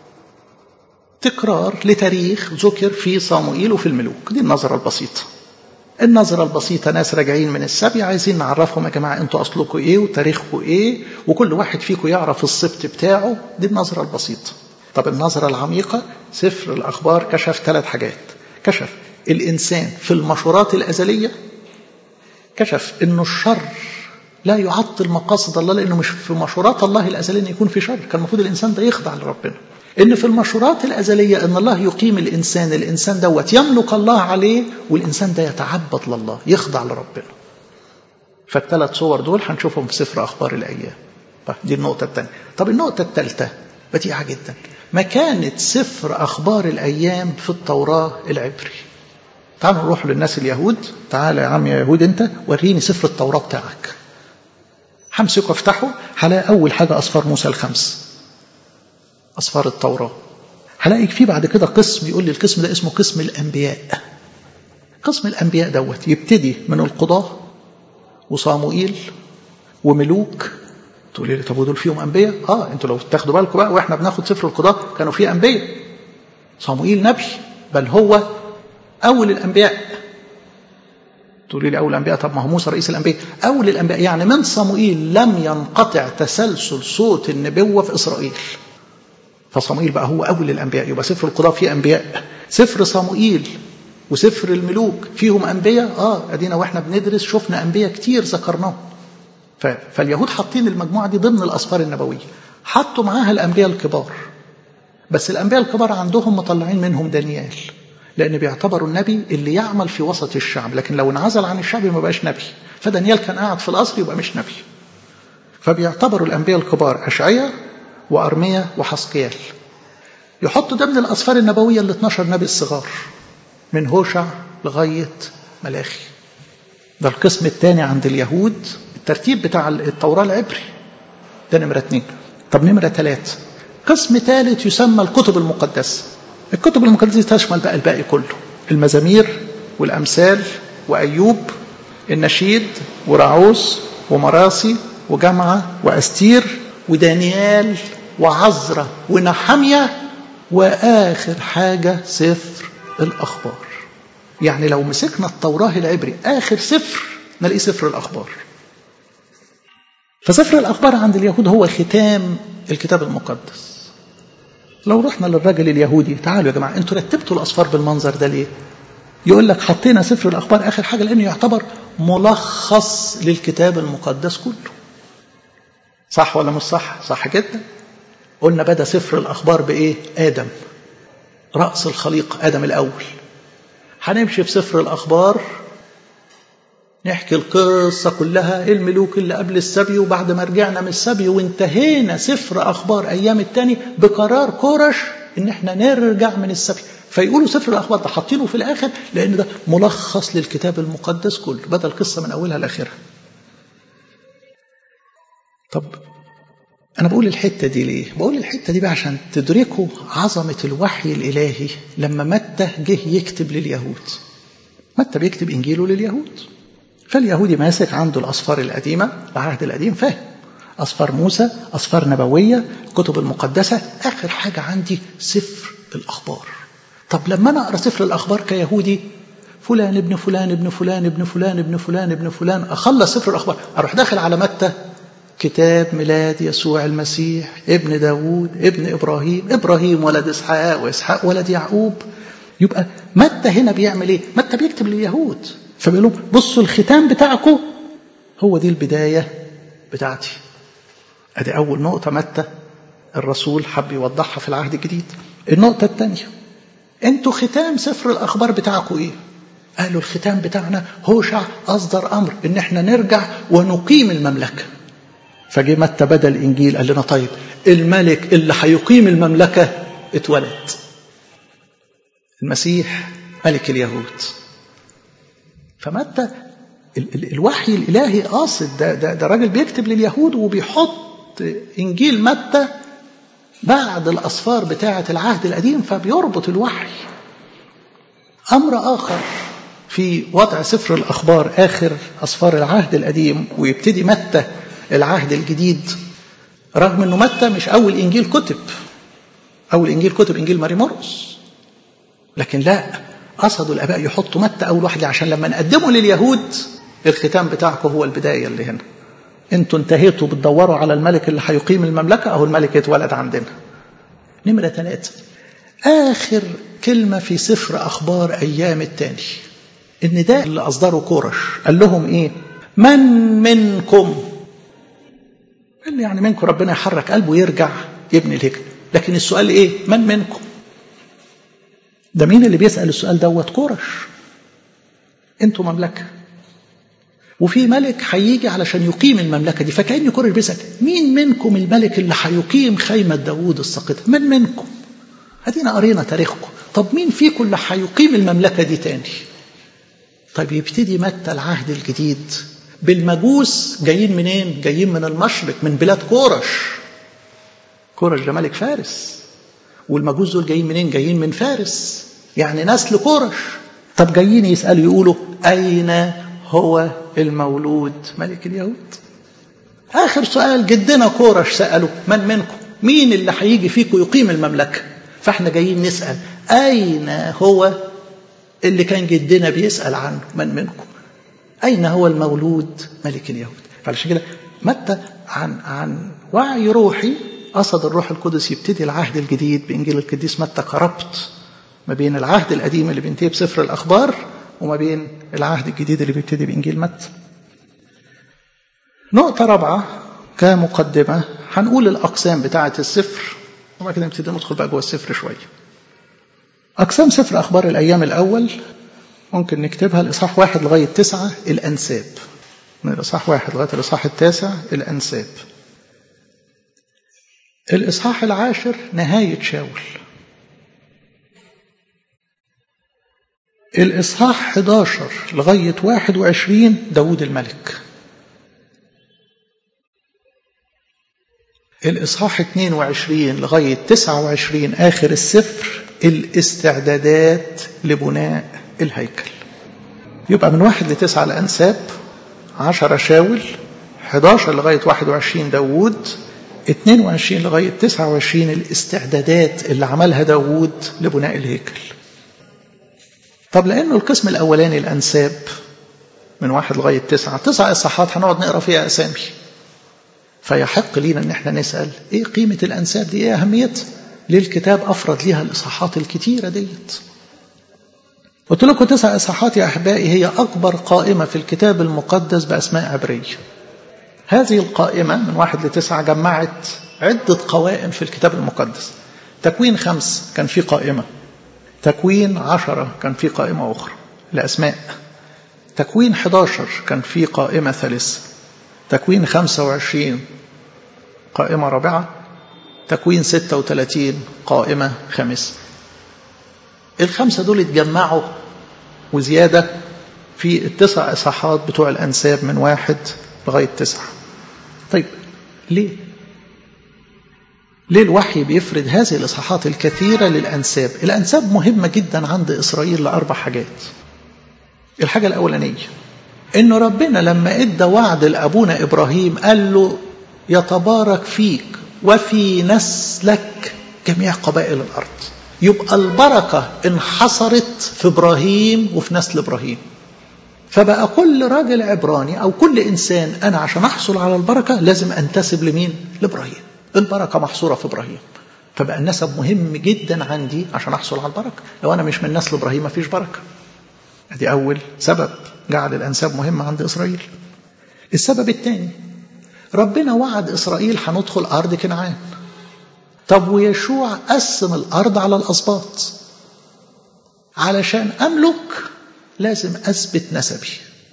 تكرار لتاريخ ذكر في صاموئيل وفي الملوك دي النظره البسيطه النظرة البسيطة ناس راجعين من السبي عايزين نعرفهم يا جماعة انتوا أصلكم إيه وتاريخكم إيه وكل واحد فيكم يعرف السبت بتاعه دي النظرة البسيطة طب النظرة العميقة سفر الأخبار كشف ثلاث حاجات كشف الإنسان في المشورات الأزلية كشف إنه الشر لا يعطل مقاصد الله لأنه مش في مشورات الله الأزلية إن يكون في شر كان المفروض الإنسان ده يخضع لربنا ان في المشورات الازليه ان الله يقيم الانسان الانسان دوت يملك الله عليه والانسان ده يتعبد لله يخضع لربنا فالثلاث صور دول هنشوفهم في سفر اخبار الايام طيب دي النقطه الثانيه طب النقطه الثالثه بديعه جدا مكانه سفر اخبار الايام في التوراه العبري تعالوا نروح للناس اليهود تعال يا عم يا يهود انت وريني سفر التوراه بتاعك همسكه افتحه هلاقي اول حاجه اصفار موسى الخمس أسفار التوراة هلاقي فيه بعد كده قسم يقول لي القسم ده اسمه قسم الأنبياء قسم الأنبياء دوت يبتدي من القضاة وصاموئيل وملوك تقولي لي طب ودول فيهم أنبياء؟ آه أنتوا لو تاخدوا بالكم بقى وإحنا بناخد سفر القضاة كانوا فيه أنبياء صاموئيل نبي بل هو أول الأنبياء تقولي لي أول الأنبياء طب ما هو موسى رئيس الأنبياء أول الأنبياء يعني من صموئيل لم ينقطع تسلسل صوت النبوة في إسرائيل فصموئيل بقى هو أول الأنبياء يبقى سفر القضاء فيه أنبياء سفر صموئيل وسفر الملوك فيهم أنبياء آه أدينا وإحنا بندرس شفنا أنبياء كتير ذكرناهم فاليهود حاطين المجموعة دي ضمن الأسفار النبوية حطوا معاها الأنبياء الكبار بس الأنبياء الكبار عندهم مطلعين منهم دانيال لأن بيعتبروا النبي اللي يعمل في وسط الشعب لكن لو انعزل عن الشعب ما بقاش نبي فدانيال كان قاعد في القصر يبقى مش نبي فبيعتبروا الأنبياء الكبار أشعية وأرمية وحسقيال يحطوا ده من الأسفار النبوية ال 12 نبي الصغار من هوشع لغاية ملاخي ده القسم الثاني عند اليهود الترتيب بتاع التوراة العبري ده نمرة اثنين طب نمرة ثلاثة قسم ثالث يسمى الكتب المقدسة الكتب المقدسة تشمل بقى الباقي كله المزامير والأمثال وأيوب النشيد ورعوس ومراسي وجمعة وأستير ودانيال وعزرة ونحمية وآخر حاجة سفر الأخبار يعني لو مسكنا التوراة العبري آخر سفر نلاقيه سفر الأخبار فسفر الأخبار عند اليهود هو ختام الكتاب المقدس لو رحنا للراجل اليهودي تعالوا يا جماعة انتوا رتبتوا الأسفار بالمنظر ده ليه يقول لك حطينا سفر الأخبار آخر حاجة لأنه يعتبر ملخص للكتاب المقدس كله صح ولا مش صح صح جدا قلنا بدأ سفر الأخبار بإيه آدم رأس الخليقة آدم الأول هنمشي في سفر الأخبار نحكي القصة كلها الملوك اللي قبل السبي وبعد ما رجعنا من السبي وانتهينا سفر أخبار أيام التاني بقرار كورش إن احنا نرجع من السبي فيقولوا سفر الأخبار ده حاطينه في الآخر لأن ده ملخص للكتاب المقدس كله بدأ القصة من أولها لآخرها طب أنا بقول الحتة دي ليه؟ بقول الحتة دي بقى عشان تدركوا عظمة الوحي الإلهي لما متى جه يكتب لليهود. متى بيكتب إنجيله لليهود. فاليهودي ماسك عنده الأسفار القديمة العهد القديم فاهم. أسفار موسى، أسفار نبوية، الكتب المقدسة، آخر حاجة عندي سفر الأخبار. طب لما أنا أقرأ سفر الأخبار كيهودي فلان ابن فلان ابن فلان ابن فلان ابن فلان ابن فلان أخلص سفر الأخبار أروح داخل على متى كتاب ميلاد يسوع المسيح ابن داوود ابن إبراهيم إبراهيم ولد إسحاق وإسحاق ولد يعقوب يبقى متى هنا بيعمل إيه متى بيكتب لليهود فبيقول لهم بصوا الختام بتاعكم هو دي البداية بتاعتي أدي أول نقطة متى الرسول حب يوضحها في العهد الجديد النقطة الثانية انتوا ختام سفر الأخبار بتاعكم إيه قالوا الختام بتاعنا هوشع أصدر أمر إن احنا نرجع ونقيم المملكة فجه متى بدا الانجيل قال لنا طيب الملك اللي هيقيم المملكه اتولد المسيح ملك اليهود فمتى ال ال الوحي الالهي قاصد ده, ده, ده راجل بيكتب لليهود وبيحط انجيل متى بعد الاسفار بتاعه العهد القديم فبيربط الوحي امر اخر في وضع سفر الاخبار اخر اسفار العهد القديم ويبتدي متى العهد الجديد رغم انه متى مش اول انجيل كتب اول انجيل كتب انجيل ماري مرقس لكن لا قصدوا الاباء يحطوا متى اول واحد عشان لما نقدمه لليهود الختام بتاعكم هو البدايه اللي هنا انتوا انتهيتوا بتدوروا على الملك اللي هيقيم المملكه اهو الملك اتولد عندنا نمره ثلاثه اخر كلمه في سفر اخبار ايام التاني النداء اللي اصدره كورش قال لهم ايه من منكم قال يعني منكم ربنا يحرك قلبه ويرجع يبني الهيكل لكن السؤال ايه من منكم ده مين اللي بيسأل السؤال دوت كورش انتوا مملكة وفي ملك هيجي علشان يقيم المملكة دي فكأن كورش بيسأل مين منكم الملك اللي هيقيم خيمة داوود الساقطة من منكم ادينا قرينا تاريخكم طب مين فيكم اللي هيقيم المملكة دي تاني طيب يبتدي متى العهد الجديد بالمجوس جايين منين؟ جايين من المشرق من بلاد كورش. كورش ده ملك فارس. والمجوس دول جايين منين؟ جايين من فارس. يعني نسل كورش. طب جايين يسألوا يقولوا أين هو المولود ملك اليهود؟ آخر سؤال جدنا كورش سأله من منكم؟ مين اللي هيجي فيكم يقيم المملكة؟ فاحنا جايين نسأل أين هو اللي كان جدنا بيسأل عنه من منكم؟ أين هو المولود ملك اليهود فعلشان كده متى عن عن وعي روحي قصد الروح القدس يبتدي العهد الجديد بإنجيل القديس متى كربط ما بين العهد القديم اللي بينتهي بسفر الأخبار وما بين العهد الجديد اللي بيبتدي بإنجيل متى نقطة رابعة كمقدمة هنقول الأقسام بتاعة السفر وبعد كده نبتدي ندخل بقى جوه السفر شوية. أقسام سفر أخبار الأيام الأول ممكن نكتبها الإصحاح واحد لغاية تسعة الأنساب. من الإصحاح واحد لغاية الإصحاح التاسع الأنساب. الإصحاح العاشر نهاية شاول. الإصحاح 11 لغاية 21 داود الملك. الإصحاح 22 لغاية 29 آخر السفر الاستعدادات لبناء الهيكل يبقى من واحد لتسعة الأنساب عشرة شاول 11 لغاية 21 داوود 22 لغاية 29 الاستعدادات اللي عملها داوود لبناء الهيكل طب لأنه القسم الأولاني الأنساب من واحد لغاية تسعة تسع إصحاحات هنقعد نقرأ فيها أسامي فيحق لينا ان احنا نسال ايه قيمه الانساب دي ايه اهميتها ليه الكتاب افرد ليها الاصحاحات الكتيره ديت قلت لكم تسع اصحاحات يا احبائي هي اكبر قائمه في الكتاب المقدس باسماء عبريه هذه القائمه من واحد لتسعه جمعت عده قوائم في الكتاب المقدس تكوين خمس كان في قائمه تكوين عشرة كان في قائمة أخرى الأسماء تكوين 11 كان في قائمة ثالثة تكوين 25 قائمة رابعة تكوين 36 قائمة خامسة الخمسة دول اتجمعوا وزيادة في التسع إصحاحات بتوع الأنساب من واحد لغاية تسعة طيب ليه؟ ليه الوحي بيفرد هذه الإصحاحات الكثيرة للأنساب الأنساب مهمة جدا عند إسرائيل لأربع حاجات الحاجة الأولانية إن ربنا لما إدى وعد لأبونا إبراهيم قال له يتبارك فيك وفي نسلك جميع قبائل الأرض يبقى البركة انحصرت في إبراهيم وفي نسل إبراهيم فبقى كل راجل عبراني أو كل إنسان أنا عشان أحصل على البركة لازم أنتسب لمين؟ لإبراهيم البركة محصورة في إبراهيم فبقى النسب مهم جدا عندي عشان أحصل على البركة لو أنا مش من نسل إبراهيم مفيش بركة ادي أول سبب جعل الأنساب مهمة عند إسرائيل السبب الثاني ربنا وعد إسرائيل هندخل أرض كنعان طب ويشوع قسم الأرض على الأسباط علشان أملك لازم أثبت نسبي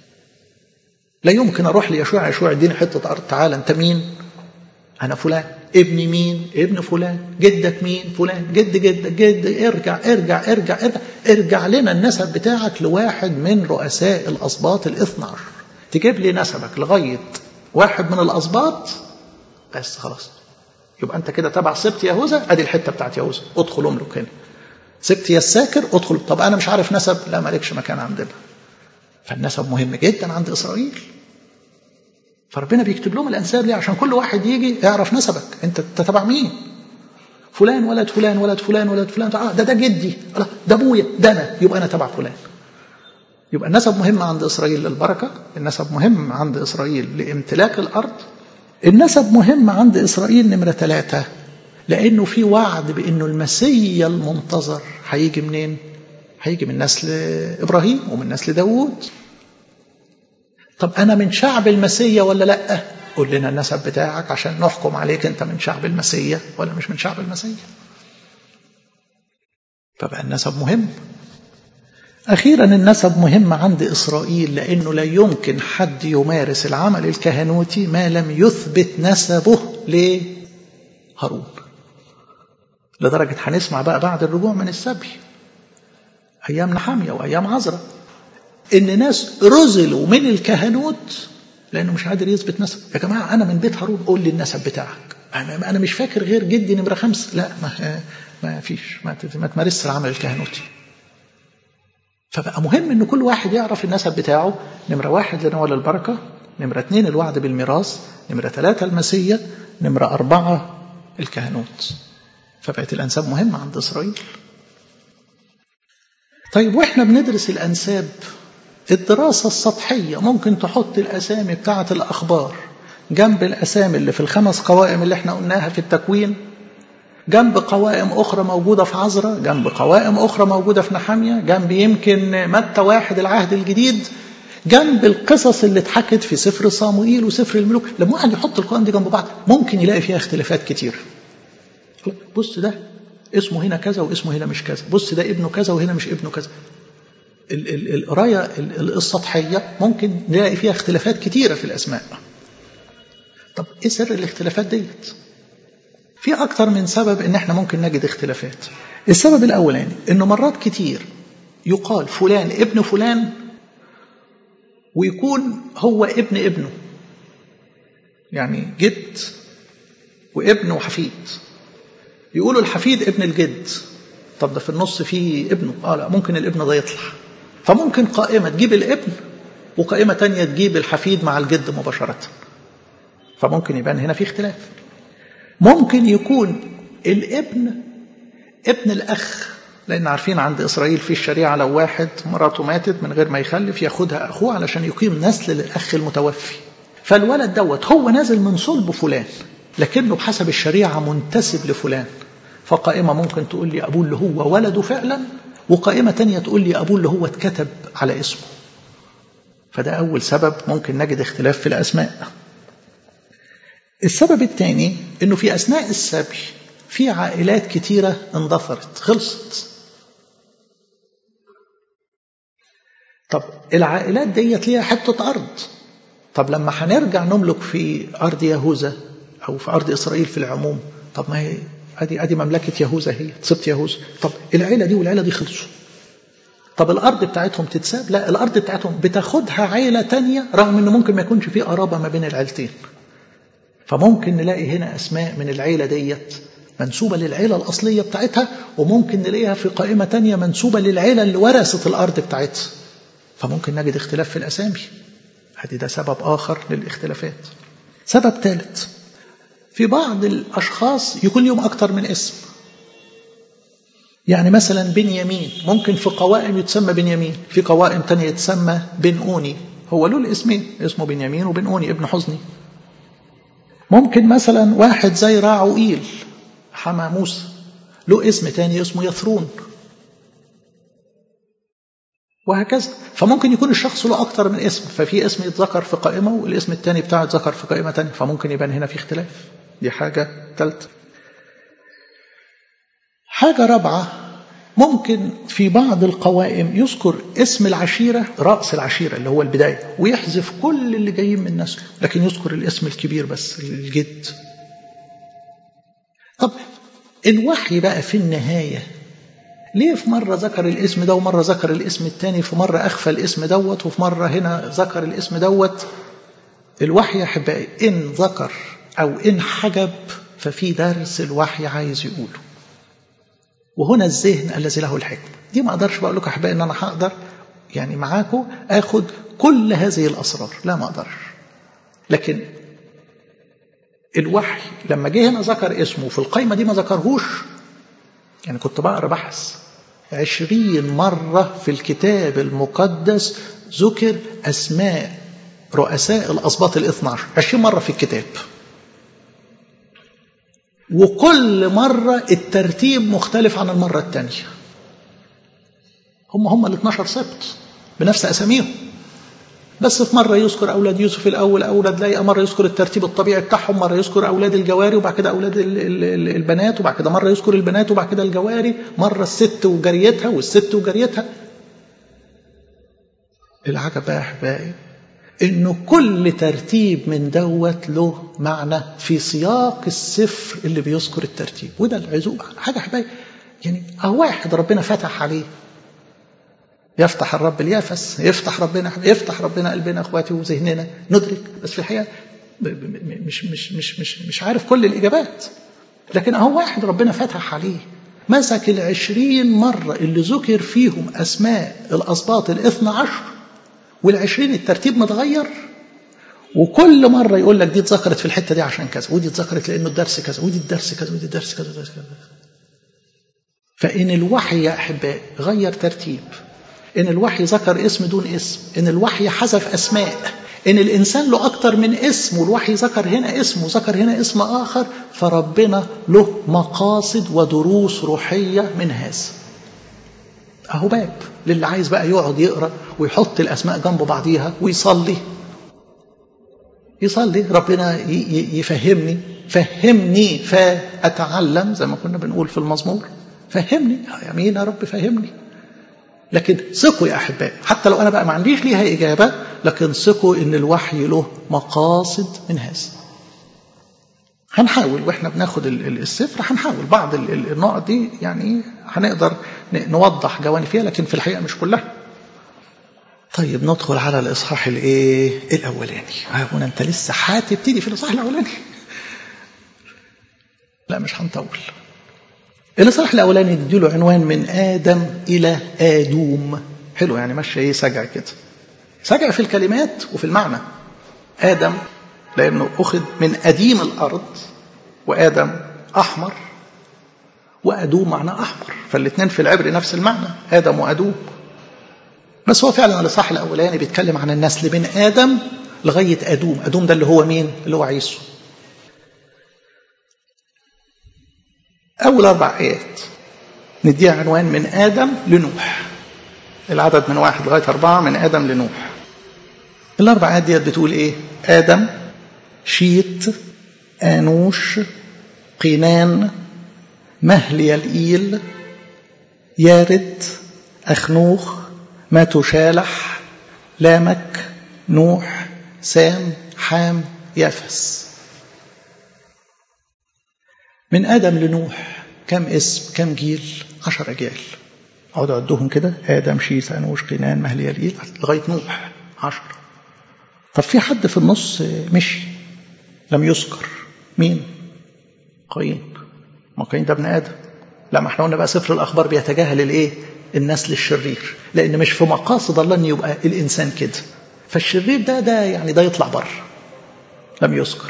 لا يمكن أروح ليشوع يشوع اديني حتة أرض تعالى أنت مين أنا فلان ابن مين ابن فلان جدك مين فلان جد جدك جد ارجع ارجع ارجع ارجع ارجع لنا النسب بتاعك لواحد من رؤساء الأسباط الاثنى عشر تجيب لي نسبك لغاية واحد من الأسباط بس خلاص يبقى أنت كده تبع سبت يهوذا أدي الحتة بتاعت يهوذا ادخل املك هنا سبت يا الساكر ادخل طب أنا مش عارف نسب لا مالكش مكان عندنا فالنسب مهم جدا عند إسرائيل فربنا بيكتب لهم الانساب ليه عشان كل واحد يجي يعرف نسبك انت تبع مين فلان ولد فلان ولد فلان ولد فلان آه ده ده جدي ده ابويا ده انا يبقى انا تبع فلان يبقى النسب مهم عند اسرائيل للبركه النسب مهم عند اسرائيل لامتلاك الارض النسب مهم عند اسرائيل نمره ثلاثه لانه في وعد بانه المسيا المنتظر هيجي منين هيجي من نسل ابراهيم ومن نسل داوود طب أنا من شعب المسيا ولا لأ؟ قول لنا النسب بتاعك عشان نحكم عليك أنت من شعب المسيا ولا مش من شعب المسيا. فبقى النسب مهم. أخيرا النسب مهم عند إسرائيل لأنه لا يمكن حد يمارس العمل الكهنوتي ما لم يثبت نسبه لهارون. لدرجة هنسمع بقى بعد الرجوع من السبي أيام نحامية وأيام عزرا ان ناس رزلوا من الكهنوت لانه مش قادر يثبت نسب يا جماعه انا من بيت هارون قول لي النسب بتاعك انا مش فاكر غير جدي نمره خمسه لا ما ما فيش ما, ما تمارسش العمل الكهنوتي فبقى مهم ان كل واحد يعرف النسب بتاعه نمره واحد لنوال البركه نمره اثنين الوعد بالميراث نمره ثلاثه المسيا نمره اربعه الكهنوت فبقت الانساب مهمه عند اسرائيل طيب واحنا بندرس الانساب الدراسة السطحية ممكن تحط الأسامي بتاعة الأخبار جنب الأسامي اللي في الخمس قوائم اللي احنا قلناها في التكوين جنب قوائم أخرى موجودة في عزرة جنب قوائم أخرى موجودة في نحامية جنب يمكن متى واحد العهد الجديد جنب القصص اللي اتحكت في سفر صاموئيل وسفر الملوك لما واحد يحط القرآن دي جنب بعض ممكن يلاقي فيها اختلافات كتير بص ده اسمه هنا كذا واسمه هنا مش كذا بص ده ابنه كذا وهنا مش ابنه كذا القراية السطحية ممكن نلاقي فيها اختلافات كتيرة في الأسماء طب ايه سر الاختلافات ديت في أكتر من سبب إن إحنا ممكن نجد اختلافات السبب الأولاني إنه مرات كتير يقال فلان ابن فلان ويكون هو ابن ابنه يعني جد وابن وحفيد يقولوا الحفيد ابن الجد طب ده في النص فيه ابنه اه لا ممكن الابن ده يطلع فممكن قائمة تجيب الابن وقائمة تانية تجيب الحفيد مع الجد مباشرة فممكن يبان هنا في اختلاف ممكن يكون الابن ابن الأخ لأن عارفين عند إسرائيل في الشريعة لو واحد مراته ماتت من غير ما يخلف ياخدها أخوه علشان يقيم نسل للأخ المتوفي فالولد دوت هو نازل من صلب فلان لكنه بحسب الشريعة منتسب لفلان فقائمة ممكن تقول لي أبوه اللي هو ولده فعلا وقائمة تانية تقول لي أبوه اللي هو اتكتب على اسمه فده أول سبب ممكن نجد اختلاف في الأسماء السبب الثاني أنه في أثناء السبي في عائلات كتيرة اندثرت خلصت طب العائلات ديت ليها حتة أرض طب لما هنرجع نملك في أرض يهوذا أو في أرض إسرائيل في العموم طب ما هي ادي ادي مملكه يهوذا هي سبط يهوذا طب العيله دي والعيله دي خلصوا طب الارض بتاعتهم تتساب لا الارض بتاعتهم بتاخدها عيله تانية رغم انه ممكن ما يكونش في قرابه ما بين العيلتين فممكن نلاقي هنا اسماء من العيله ديت منسوبة للعيلة الأصلية بتاعتها وممكن نلاقيها في قائمة تانية منسوبة للعيلة اللي ورثت الأرض بتاعتها فممكن نجد اختلاف في الأسامي هذه ده سبب آخر للاختلافات سبب ثالث في بعض الأشخاص يكون لهم أكتر من اسم يعني مثلا بنيامين ممكن في قوائم يتسمى بنيامين في قوائم تانية يتسمى بنؤوني هو له الاسمين اسمه بنيامين وبنؤوني ابن حزني ممكن مثلا واحد زي راعوئيل حما موسى له اسم تاني اسمه يثرون وهكذا فممكن يكون الشخص له أكتر من اسم ففي اسم يتذكر في قائمة والاسم التاني بتاعه يتذكر في قائمة تانية فممكن يبان هنا في اختلاف دي حاجة ثالثة حاجة رابعة ممكن في بعض القوائم يذكر اسم العشيرة رأس العشيرة اللي هو البداية ويحذف كل اللي جايين من نسله لكن يذكر الاسم الكبير بس الجد طب الوحي بقى في النهاية ليه في مرة ذكر الاسم ده ومرة ذكر الاسم التاني في مرة أخفى الاسم دوت وفي مرة هنا ذكر الاسم دوت الوحي يا أحبائي إن ذكر أو إن حجب ففي درس الوحي عايز يقوله وهنا الذهن الذي له الحكمة دي ما أقدرش بقول لكم أحبائي إن أنا هقدر يعني معاكم آخد كل هذه الأسرار لا ما أقدرش لكن الوحي لما جه هنا ذكر اسمه في القايمة دي ما ذكرهوش يعني كنت بقرا بحث عشرين مرة في الكتاب المقدس ذكر أسماء رؤساء الأسباط الاثنى عشر عشرين مرة في الكتاب وكل مرة الترتيب مختلف عن المرة الثانية هم هم ال 12 سبط بنفس أساميهم بس في مرة يذكر أولاد يوسف الأول أولاد ليئة مرة يذكر الترتيب الطبيعي بتاعهم مرة يذكر أولاد الجواري وبعد كده أولاد البنات وبعد كده مرة يذكر البنات وبعد كده الجواري مرة الست وجريتها والست وجريتها العجب بقى يا أحبائي إنه كل ترتيب من دوت له معنى في سياق السفر اللي بيذكر الترتيب وده العزوء حاجة أحبائي يعني أهو واحد ربنا فتح عليه يفتح الرب اليافس يفتح ربنا يفتح ربنا قلبنا اخواتي وذهننا ندرك بس في الحقيقه مش مش مش مش مش عارف كل الاجابات لكن اهو واحد ربنا فتح عليه مسك العشرين مرة اللي ذكر فيهم أسماء الأسباط الاثنى عشر والعشرين الترتيب متغير وكل مرة يقول لك دي اتذكرت في الحتة دي عشان كذا ودي اتذكرت لأنه الدرس كذا ودي الدرس كذا ودي الدرس كذا ودي كذا فإن الوحي يا أحبائي غير ترتيب إن الوحي ذكر اسم دون اسم إن الوحي حذف أسماء إن الإنسان له أكتر من اسم والوحي ذكر هنا اسم وذكر هنا اسم آخر فربنا له مقاصد ودروس روحية من هذا أهو باب للي عايز بقى يقعد يقرأ ويحط الأسماء جنب بعضيها ويصلي يصلي ربنا يفهمني فهمني فأتعلم زي ما كنا بنقول في المزمور فهمني يمين يا رب فهمني لكن ثقوا يا أحبائي حتى لو أنا بقى ما عنديش ليها إجابة لكن ثقوا إن الوحي له مقاصد من هذا هنحاول واحنا بناخد السفر هنحاول بعض النقط دي يعني هنقدر نوضح جوانب فيها لكن في الحقيقه مش كلها. طيب ندخل على الاصحاح الايه؟ الاولاني. هنا انت لسه هتبتدي في الاصحاح الاولاني. لا مش هنطول. الاصحاح الاولاني نديله عنوان من ادم الى ادوم. حلو يعني ماشيه ايه سجع كده. سجع في الكلمات وفي المعنى. ادم لأنه أخذ من أديم الأرض وآدم أحمر وأدوم معناه أحمر فالاثنين في العبر نفس المعنى آدم وأدوم بس هو فعلا الإصحاح الأولاني بيتكلم عن النسل من آدم لغاية أدوم أدوم ده اللي هو مين؟ اللي هو عيسو أول أربع آيات نديها عنوان من آدم لنوح العدد من واحد لغاية أربعة من آدم لنوح الأربع آيات ديت بتقول إيه؟ آدم شيت آنوش قينان مهليالإيل يارد أخنوخ ماتوشالح لامك نوح سام حام يافس من آدم لنوح كم اسم كم جيل عشر أجيال أقعد أعدهم كده آدم شيت آنوش قينان مهليالإيل لغاية نوح عشر طب في حد في النص مشي لم يذكر مين قايين ما قايين ده ابن ادم لا ما احنا قلنا بقى سفر الاخبار بيتجاهل الايه النسل الشرير لان مش في مقاصد الله ان يبقى الانسان كده فالشرير ده ده يعني ده يطلع بره لم يذكر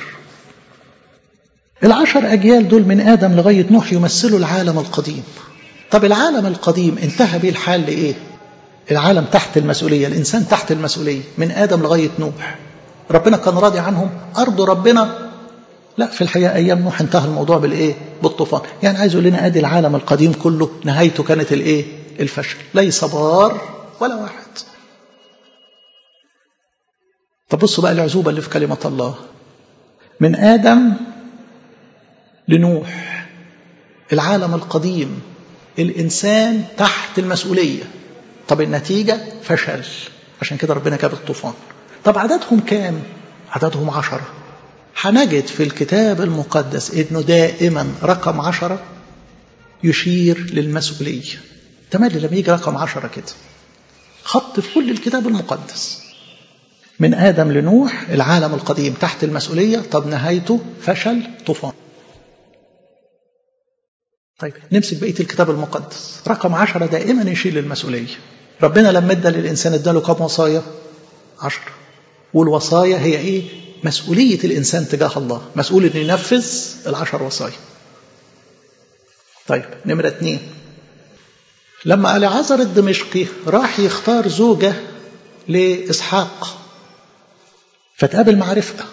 العشر اجيال دول من ادم لغايه نوح يمثلوا العالم القديم طب العالم القديم انتهى به الحال لايه العالم تحت المسؤوليه الانسان تحت المسؤوليه من ادم لغايه نوح ربنا كان راضي عنهم أرض ربنا لا في الحقيقة أيام نوح انتهى الموضوع بالإيه بالطوفان يعني عايز يقول لنا أدي العالم القديم كله نهايته كانت الإيه الفشل ليس بار ولا واحد طب بصوا بقى العزوبة اللي في كلمة الله من آدم لنوح العالم القديم الإنسان تحت المسؤولية طب النتيجة فشل عشان كده ربنا جاب الطوفان طب عددهم كام عددهم عشرة هنجد في الكتاب المقدس انه دائما رقم عشرة يشير للمسؤولية تملي لما يجي رقم عشرة كده خط في كل الكتاب المقدس من آدم لنوح العالم القديم تحت المسؤولية طب نهايته فشل طوفان طيب نمسك بقية الكتاب المقدس رقم عشرة دائما يشير للمسؤولية ربنا لما ادى للإنسان اداله كم وصايا عشرة والوصايا هي ايه مسؤولية الإنسان تجاه الله مسؤول أن ينفذ العشر وصايا طيب نمرة اتنين لما العزر الدمشقي راح يختار زوجة لإسحاق فتقابل مع رفقة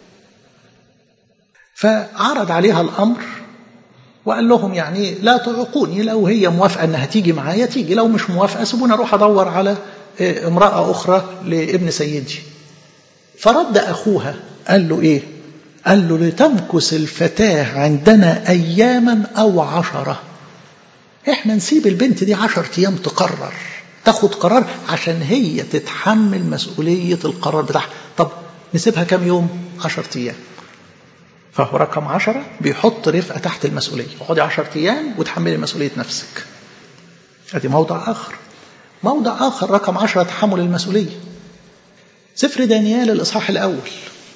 فعرض عليها الأمر وقال لهم يعني لا تعقوني لو هي موافقة أنها تيجي معايا تيجي لو مش موافقة سيبوني أروح أدور على امرأة أخرى لابن سيدي فرد أخوها قال له إيه قال له لتمكث الفتاة عندنا أياما أو عشرة إحنا نسيب البنت دي عشر أيام تقرر تاخد قرار عشان هي تتحمل مسؤولية القرار بتاعها طب نسيبها كم يوم عشر أيام فهو رقم عشرة بيحط رفقة تحت المسؤولية اقعدي عشر أيام وتحملي مسؤولية نفسك ادي موضع آخر موضع آخر رقم عشرة تحمل المسؤولية سفر دانيال الإصحاح الأول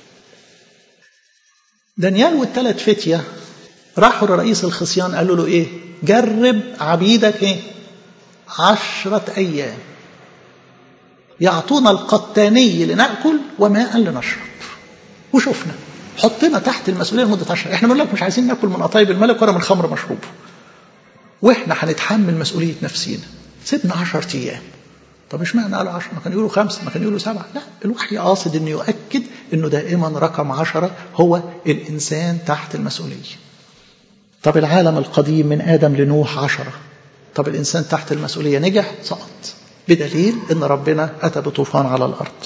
دانيال والثلاث فتية راحوا لرئيس الخصيان قالوا له إيه جرب عبيدك إيه عشرة أيام يعطونا القطاني لنأكل وماء لنشرب وشفنا حطنا تحت المسؤولية لمدة عشرة احنا بنقول لك مش عايزين ناكل من قطايب الملك ولا من خمر مشروب واحنا هنتحمل مسؤولية نفسينا سيبنا عشرة أيام طب اشمعنى قالوا عشرة ما كانوا يقولوا خمسة ما كانوا يقولوا سبعة لا الوحي قاصد انه يؤكد انه دائما رقم عشرة هو الانسان تحت المسؤولية طب العالم القديم من ادم لنوح عشرة طب الانسان تحت المسؤولية نجح سقط بدليل ان ربنا اتى بطوفان على الارض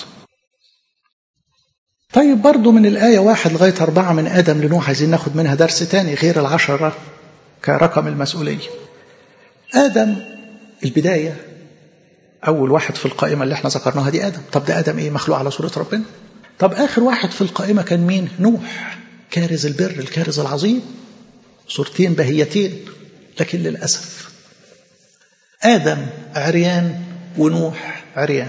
طيب برضو من الآية واحد لغاية أربعة من آدم لنوح عايزين ناخد منها درس تاني غير العشرة كرقم المسؤولية آدم البداية أول واحد في القائمة اللي احنا ذكرناها دي آدم طب ده آدم إيه مخلوق على صورة ربنا طب آخر واحد في القائمة كان مين نوح كارز البر الكارز العظيم صورتين بهيتين لكن للأسف آدم عريان ونوح عريان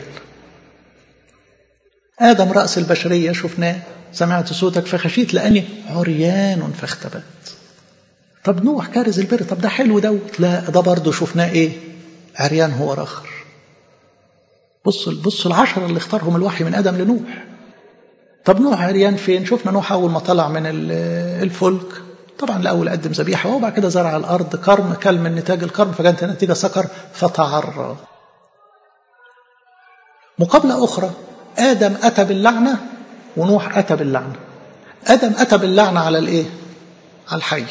آدم رأس البشرية شفناه سمعت صوتك فخشيت لأني عريان فاختبأت طب نوح كارز البر طب ده حلو دوت لا ده برضه شفناه ايه عريان هو راخر بصوا بصوا العشرة اللي اختارهم الوحي من آدم لنوح طب نوح عريان فين شفنا نوح أول ما طلع من الفلك طبعا الأول قدم ذبيحة وبعد كده زرع الأرض كرم كل من نتاج الكرم فكانت النتيجة سكر فتعرى مقابلة أخرى آدم أتى باللعنة ونوح أتى باللعنة آدم أتى باللعنة على الإيه؟ على الحي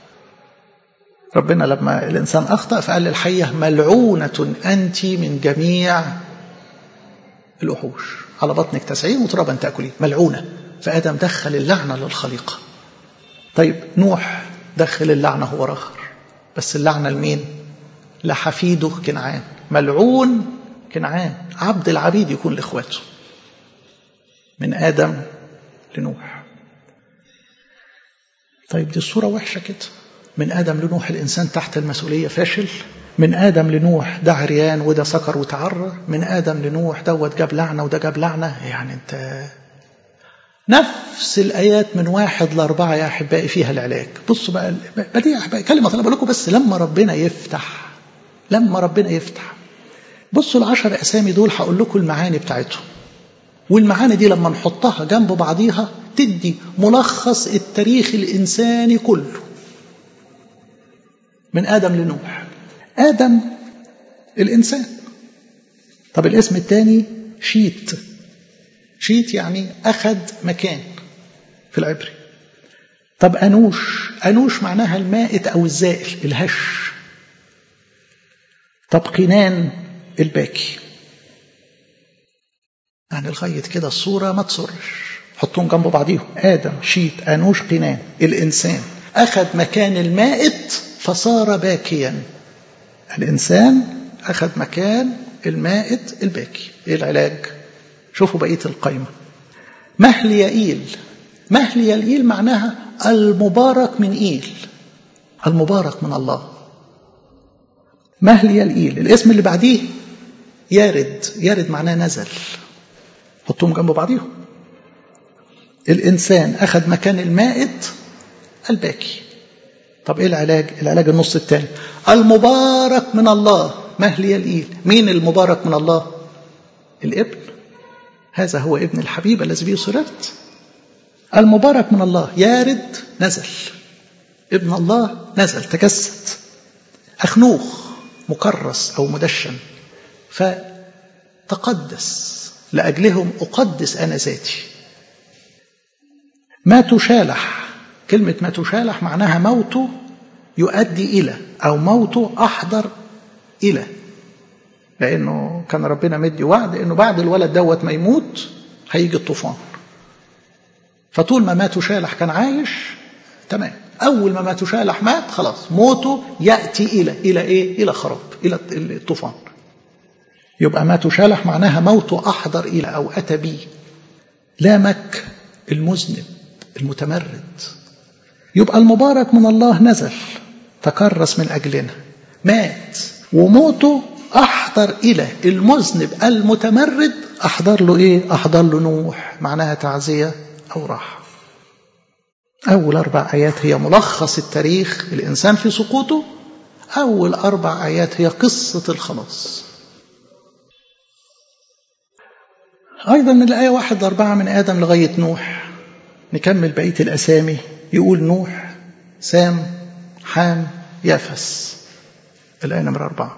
ربنا لما الإنسان أخطأ فقال للحية ملعونة أنت من جميع الوحوش على بطنك تسعين وترابا تأكلين ملعونة فآدم دخل اللعنة للخليقة طيب نوح دخل اللعنة هو راخر بس اللعنة لمين لحفيده كنعان ملعون كنعان عبد العبيد يكون لإخواته من آدم لنوح طيب دي الصورة وحشة كده من آدم لنوح الإنسان تحت المسؤولية فاشل من آدم لنوح ده عريان وده سكر وتعرى من آدم لنوح دوت جاب لعنة وده جاب لعنة يعني أنت نفس الآيات من واحد لأربعة يا أحبائي فيها العلاج بصوا بقى بدي أحبائي كلمة طلب لكم بس لما ربنا يفتح لما ربنا يفتح بصوا العشر أسامي دول هقول لكم المعاني بتاعتهم والمعاني دي لما نحطها جنب بعضيها تدي ملخص التاريخ الإنساني كله من آدم لنوح آدم الإنسان طب الاسم الثاني شيت شيت يعني أخذ مكان في العبري طب أنوش أنوش معناها المائت أو الزائل الهش طب قنان الباكي يعني لغاية كده الصورة ما تصرش حطهم جنب بعضيهم آدم شيت أنوش قنان الإنسان أخذ مكان المائت فصار باكيا الإنسان أخذ مكان المائت الباكي إيه العلاج شوفوا بقية القائمة مهل يائيل مهل يائيل معناها المبارك من إيل المبارك من الله مهل يائيل الاسم اللي بعديه يارد يارد معناه نزل حطهم جنب بعضيهم الإنسان أخذ مكان المائت الباكي طب إيه العلاج العلاج النص الثاني المبارك من الله مهلي الإيل مين المبارك من الله الابن هذا هو ابن الحبيب الذي به سررت المبارك من الله يارد نزل ابن الله نزل تجسد أخنوخ مكرس أو مدشن فتقدس لأجلهم أقدس أنا ذاتي ما تشالح كلمة ما تشالح معناها موت يؤدي إلى أو موت أحضر إلى لأنه كان ربنا مدي وعد إنه بعد الولد دوت ما يموت هيجي الطوفان فطول ما ما تشالح كان عايش تمام أول ما ما تشالح مات خلاص موته يأتي إلى إلى إيه؟ إلى خراب إلى الطوفان يبقى ما تشالح معناها موت أحضر إلى أو أتى بي لامك المذنب المتمرد يبقى المبارك من الله نزل تكرس من أجلنا مات وموته أحضر إلى المذنب المتمرد أحضر له إيه؟ أحضر له نوح معناها تعزية أو راحة أول أربع آيات هي ملخص التاريخ الإنسان في سقوطه أول أربع آيات هي قصة الخلاص أيضا من الآية واحد لأربعة من آدم لغاية نوح نكمل بقية الأسامي يقول نوح سام حام يافس الآية نمرة أربعة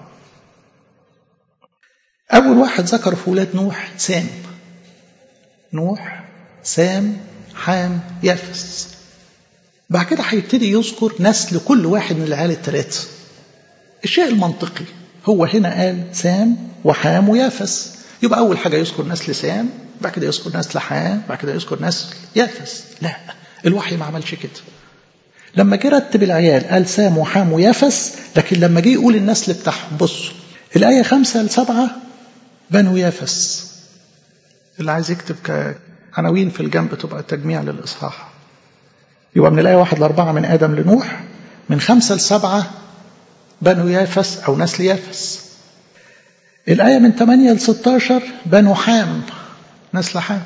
أول واحد ذكر في ولاد نوح سام نوح سام حام يافس بعد كده هيبتدي يذكر نسل كل واحد من العيال الثلاثة الشيء المنطقي هو هنا قال سام وحام ويافس يبقى أول حاجة يذكر نسل سام بعد كده يذكر نسل حام بعد كده يذكر نسل يافس لا الوحي ما عملش كده لما جه رتب العيال قال سام وحام ويافس لكن لما جه يقول النسل بتاعهم بصوا الآية خمسة لسبعة بنو يافس اللي عايز يكتب كعناوين في الجنب تبقى تجميع للإصحاح يبقى من الآية واحد لأربعة من آدم لنوح من خمسة لسبعة بنو يافس أو نسل يافس الآية من 8 ل 16 بنو حام نسل حام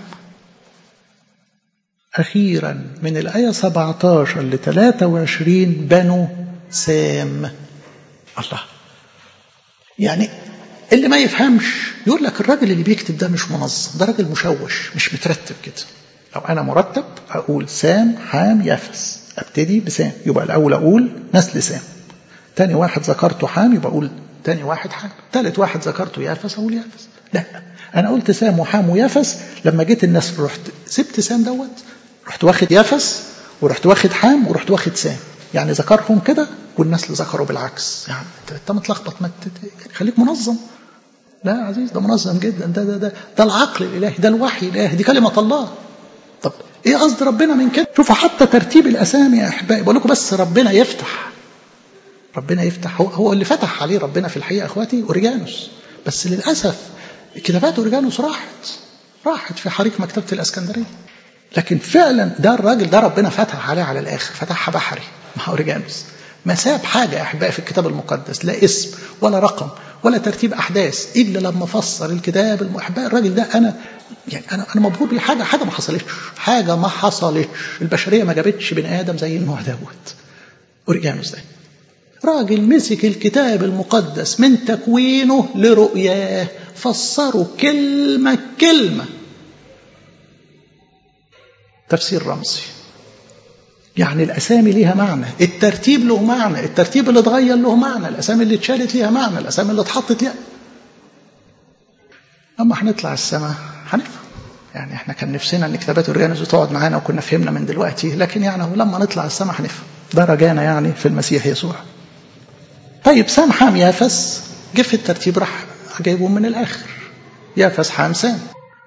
أخيرا من الآية 17 ل 23 بنو سام الله يعني اللي ما يفهمش يقول لك الراجل اللي بيكتب ده مش منظم ده راجل مشوش مش مترتب كده لو أنا مرتب أقول سام حام يافس أبتدي بسام يبقى الأول أقول نسل سام تاني واحد ذكرته حام يبقى أقول تاني واحد حام تالت واحد ذكرته يافس أقول يافس لا أنا قلت سام وحام ويافس لما جيت النسل رحت سبت سام دوت رحت واخد يافس ورحت واخد حام ورحت واخد سام يعني ذكرهم كده والنسل ذكروا بالعكس يعني انت متلخبط ما خليك منظم لا يا عزيز ده منظم جدا ده ده ده ده العقل الالهي ده الوحي الالهي دي كلمه الله طب ايه قصد ربنا من كده شوفوا حتى ترتيب الاسامي يا احبائي بقول لكم بس ربنا يفتح ربنا يفتح هو, هو اللي فتح عليه ربنا في الحقيقه اخواتي اوريجانوس بس للاسف كتابات اوريجانوس راحت راحت في حريق مكتبه الاسكندريه لكن فعلا ده الراجل ده ربنا فتح عليه على الاخر فتحها بحري مع اوريجانوس ما ساب حاجة يا أحبائي في الكتاب المقدس لا اسم ولا رقم ولا ترتيب أحداث إلا لما فسر الكتاب المحباء الراجل ده أنا يعني أنا أنا مبهور بيه حاجة حاجة ما حصلتش حاجة ما حصلتش البشرية ما جابتش بني آدم زي النوع دوت أوريجانوس ده راجل مسك الكتاب المقدس من تكوينه لرؤياه فسره كلمة كلمة تفسير رمزي يعني الأسامي ليها معنى الترتيب له معنى الترتيب اللي اتغير له معنى الأسامي اللي اتشالت ليها معنى الأسامي اللي اتحطت ليها أما هنطلع السماء هنفهم يعني احنا كان نفسنا ان كتابات اوريانوس تقعد معانا وكنا فهمنا من دلوقتي لكن يعني لما نطلع السماء هنفهم ده رجانا يعني في المسيح يسوع طيب سام حام يافس جه في الترتيب راح جايبهم من الاخر يافس حام سام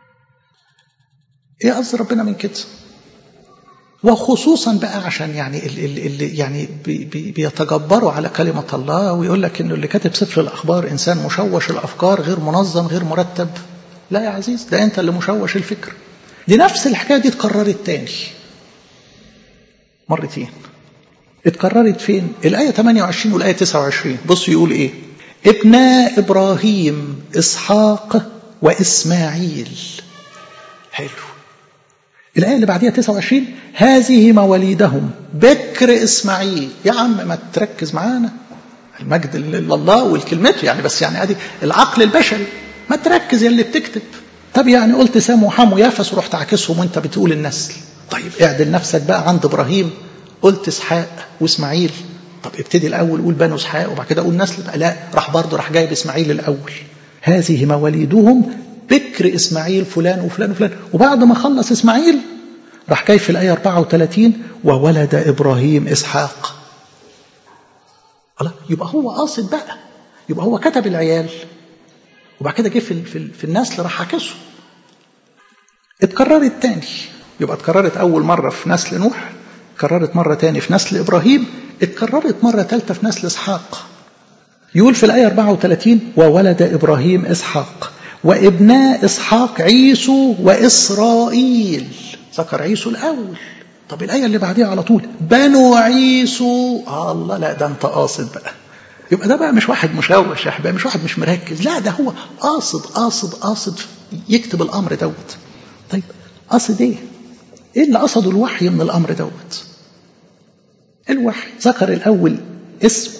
ايه قصد ربنا من كده وخصوصا بقى عشان يعني اللي يعني بي بي بيتجبروا على كلمة الله ويقول لك انه اللي كاتب سفر الاخبار انسان مشوش الافكار غير منظم غير مرتب لا يا عزيز ده انت اللي مشوش الفكر دي نفس الحكايه دي اتكررت تاني مرتين اتكررت فين الايه 28 والايه 29 بصوا يقول ايه ابناء ابراهيم اسحاق واسماعيل حلو الآية اللي بعديها 29 هذه مواليدهم بكر إسماعيل يا عم ما تركز معانا المجد لله والكلمته يعني بس يعني ادي العقل البشري ما تركز يا اللي بتكتب طب يعني قلت سام وحام ويافس ورحت عاكسهم وانت بتقول النسل طيب اعدل نفسك بقى عند ابراهيم قلت اسحاق واسماعيل طب ابتدي الاول قول بنو اسحاق وبعد كده قول نسل بقى لا راح برضه راح جايب اسماعيل الاول هذه مواليدهم بكر إسماعيل فلان وفلان وفلان وبعد ما خلص إسماعيل راح جاي في الآية 34 وولد إبراهيم إسحاق الله يبقى هو قاصد بقى يبقى هو كتب العيال وبعد كده جه في, في, في النسل راح عكسه اتكررت تاني يبقى اتكررت أول مرة في نسل نوح اتكررت مرة تاني في نسل إبراهيم اتكررت مرة ثالثة في نسل إسحاق يقول في الآية 34 وولد إبراهيم إسحاق وابناء إسحاق عيسو وإسرائيل ذكر عيسو الأول طب الآية اللي بعديها على طول بنو عيسو آه الله لا ده أنت قاصد بقى يبقى ده بقى مش واحد مشوش يا أحبابي مش واحد مش مركز لا ده هو قاصد قاصد قاصد يكتب الأمر دوت طيب قاصد إيه؟ إيه اللي قصده الوحي من الأمر دوت؟ الوحي ذكر الأول اسم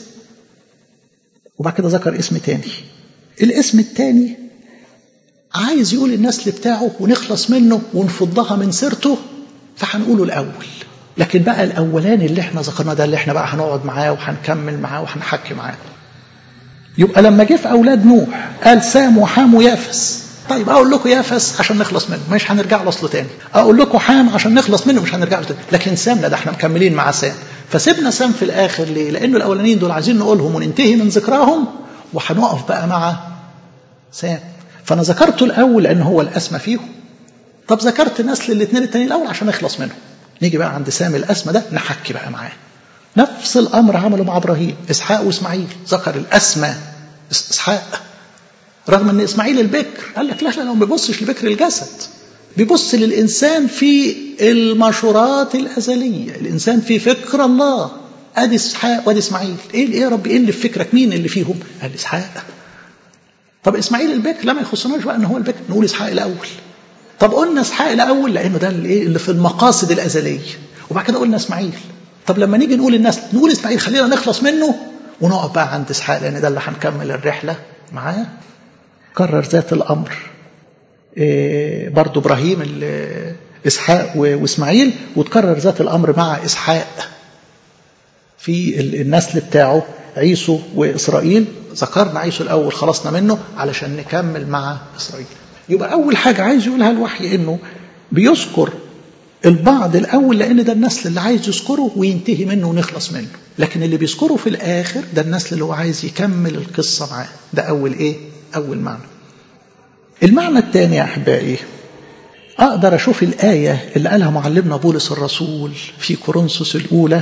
وبعد كده ذكر اسم تاني الاسم التاني عايز يقول النسل بتاعه ونخلص منه ونفضها من سيرته فهنقوله الأول لكن بقى الأولاني اللي احنا ذكرناه ده اللي احنا بقى هنقعد معاه وهنكمل معاه وهنحكي معاه يبقى لما جه في أولاد نوح قال سام وحام ويافس طيب أقول لكم يافس عشان نخلص منه مش هنرجع له أصله تاني أقول لكم حام عشان نخلص منه مش هنرجع له تاني لكن سام لا ده احنا مكملين مع سام فسيبنا سام في الآخر ليه؟ لأنه الأولانيين دول عايزين نقولهم وننتهي من ذكراهم وهنقف بقى مع سام فأنا ذكرته الأول لأن هو الأسمى فيهم طب ذكرت نسل الاثنين التانيين الأول عشان نخلص منهم نيجي بقى عند سام الأسمى ده نحكي بقى معاه نفس الأمر عمله مع إبراهيم إسحاق وإسماعيل ذكر الأسمى إسحاق رغم أن إسماعيل البكر قال لك لا لا ما بيبصش لبكر الجسد بيبص للإنسان في المشورات الأزلية الإنسان في فكر الله ادي اسحاق وادي اسماعيل ايه ايه يا رب ايه اللي في فكرك مين اللي فيهم قال اسحاق طب اسماعيل البكر لا ما يخصناش بقى ان هو البكر نقول اسحاق الاول طب قلنا اسحاق الاول لانه ده اللي, اللي في المقاصد الازليه وبعد كده قلنا اسماعيل طب لما نيجي نقول الناس نقول اسماعيل خلينا نخلص منه ونقف بقى عند اسحاق لان ده اللي هنكمل الرحله معاه كرر ذات الامر إيه برضو ابراهيم اسحاق واسماعيل وتكرر ذات الامر مع اسحاق في النسل بتاعه عيسو وإسرائيل ذكرنا عيسو الأول خلصنا منه علشان نكمل مع إسرائيل يبقى أول حاجة عايز يقولها الوحي إنه بيذكر البعض الأول لأن ده النسل اللي عايز يذكره وينتهي منه ونخلص منه لكن اللي بيذكره في الآخر ده النسل اللي هو عايز يكمل القصة معاه ده أول إيه؟ أول معنى المعنى الثاني يا أحبائي أقدر أشوف الآية اللي قالها معلمنا بولس الرسول في كورنثوس الأولى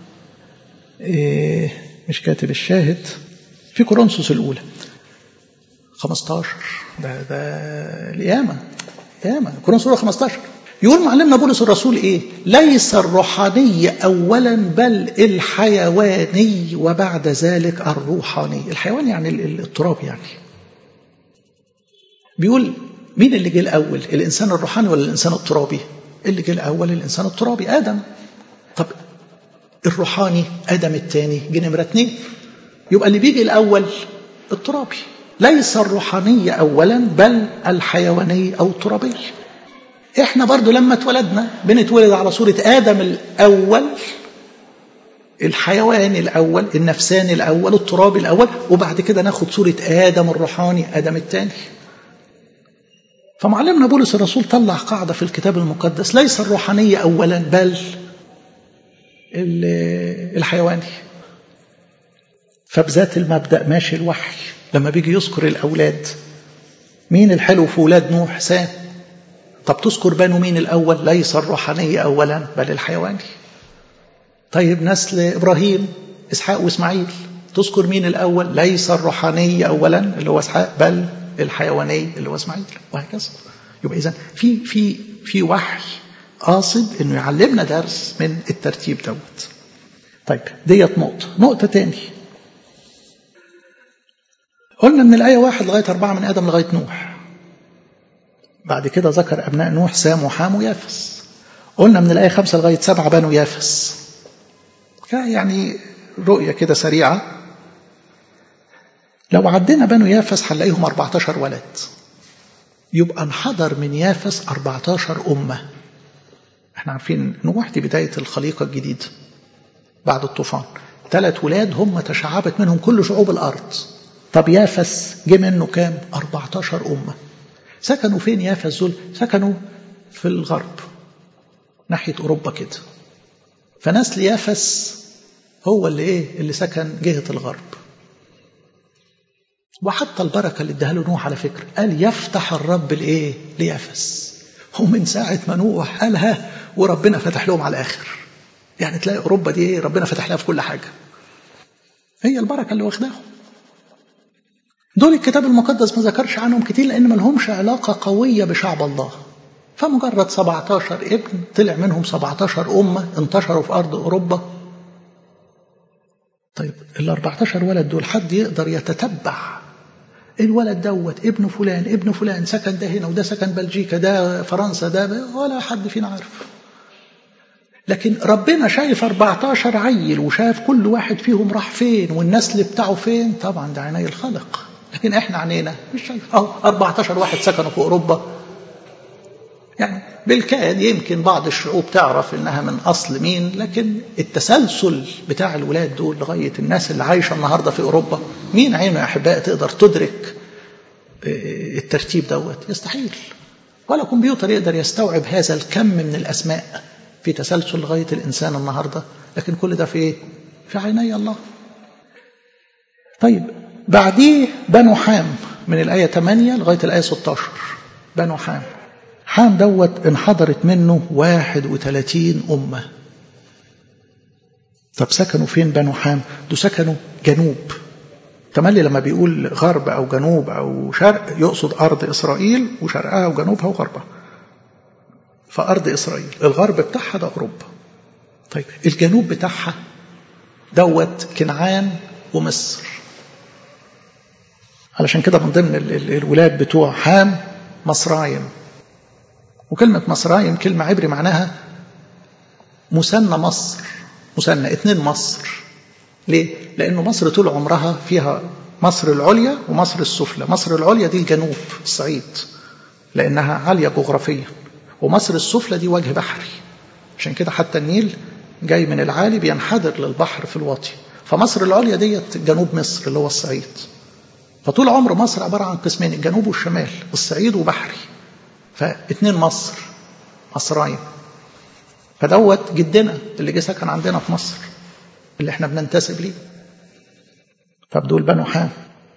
إيه مش كاتب الشاهد في كورنثوس الأولى 15 ده ده القيامة القيامة كورنثوس الأولى 15 يقول معلمنا بولس الرسول إيه ليس الروحاني أولا بل الحيواني وبعد ذلك الروحاني الحيوان يعني التراب يعني بيقول مين اللي جه الأول الإنسان الروحاني ولا الإنسان الترابي اللي جه الأول الإنسان الترابي آدم طب الروحاني آدم الثاني جه نمرة اتنين يبقى اللي بيجي الأول الترابي ليس الروحاني أولا بل الحيواني أو الترابي احنا برضو لما اتولدنا بنتولد على صورة آدم الأول الحيوان الأول النفساني الأول الترابي الأول وبعد كده ناخد صورة آدم الروحاني آدم الثاني فمعلمنا بولس الرسول طلع قاعدة في الكتاب المقدس ليس الروحانية أولا بل الحيواني فبذات المبدأ ماشي الوحي لما بيجي يذكر الأولاد مين الحلو في أولاد نوح سام طب تذكر بنو مين الأول ليس الروحانية أولا بل الحيواني طيب نسل إبراهيم إسحاق وإسماعيل تذكر مين الأول ليس الروحانية أولا اللي هو إسحاق بل الحيواني اللي هو إسماعيل وهكذا يبقى إذا في في في وحي قاصد انه يعلمنا درس من الترتيب دوت طيب ديت نقطة نقطة تاني قلنا من الآية واحد لغاية أربعة من آدم لغاية نوح بعد كده ذكر أبناء نوح سام وحام ويافس قلنا من الآية خمسة لغاية سبعة بنو يافس يعني رؤية كده سريعة لو عدينا بنو يافس هنلاقيهم 14 ولد يبقى انحدر من يافس 14 أمة احنا عارفين نوح دي بداية الخليقة الجديدة بعد الطوفان ثلاث ولاد هم تشعبت منهم كل شعوب الأرض طب يافس جه منه كام 14 أمة سكنوا فين يافس دول سكنوا في الغرب ناحية أوروبا كده فنسل يافس هو اللي ايه اللي سكن جهة الغرب وحتى البركة اللي اداها له نوح على فكرة قال يفتح الرب الايه ليافس ومن ساعة ما نوح قالها وربنا فتح لهم على الآخر يعني تلاقي أوروبا دي ايه ربنا فتح لها في كل حاجة هي البركة اللي واخداهم دول الكتاب المقدس ما ذكرش عنهم كتير لأن ما لهمش علاقة قوية بشعب الله فمجرد 17 ابن طلع منهم 17 أمة انتشروا في أرض أوروبا طيب ال 14 ولد دول حد يقدر يتتبع الولد دوت ابن فلان ابن فلان سكن ده هنا وده سكن بلجيكا ده فرنسا ده ولا حد فينا عارف لكن ربنا شايف 14 عيل وشايف كل واحد فيهم راح فين والنسل بتاعه فين طبعا ده عناي الخلق لكن احنا عنينا مش شايف اهو 14 واحد سكنوا في اوروبا يعني بالكاد يمكن بعض الشعوب تعرف انها من اصل مين لكن التسلسل بتاع الولاد دول لغايه الناس اللي عايشه النهارده في اوروبا مين عينه يا احبائي تقدر تدرك الترتيب دوت يستحيل ولا كمبيوتر يقدر يستوعب هذا الكم من الاسماء في تسلسل لغايه الانسان النهارده لكن كل ده في ايه؟ في عيني الله. طيب بعديه بنو حام من الآية 8 لغاية الآية 16 بنو حام حام دوت انحدرت منه 31 أمة طب سكنوا فين بنو حام دول سكنوا جنوب تملي لما بيقول غرب أو جنوب أو شرق يقصد أرض إسرائيل وشرقها وجنوبها وغربها فأرض إسرائيل الغرب بتاعها ده أوروبا طيب الجنوب بتاعها دوت كنعان ومصر علشان كده من ضمن الولاد بتوع حام مصرايم وكلمة مصرايم كلمة عبري معناها مثنى مصر مثنى اتنين مصر ليه؟ لأنه مصر طول عمرها فيها مصر العليا ومصر السفلى مصر العليا دي الجنوب الصعيد لأنها عالية جغرافيا ومصر السفلى دي وجه بحري عشان كده حتى النيل جاي من العالي بينحدر للبحر في الواطي فمصر العليا ديت جنوب مصر اللي هو الصعيد فطول عمر مصر عبارة عن قسمين الجنوب والشمال الصعيد وبحري فاتنين مصر مصرايم فدوت جدنا اللي جه سكن عندنا في مصر اللي احنا بننتسب ليه فبدول بنو حام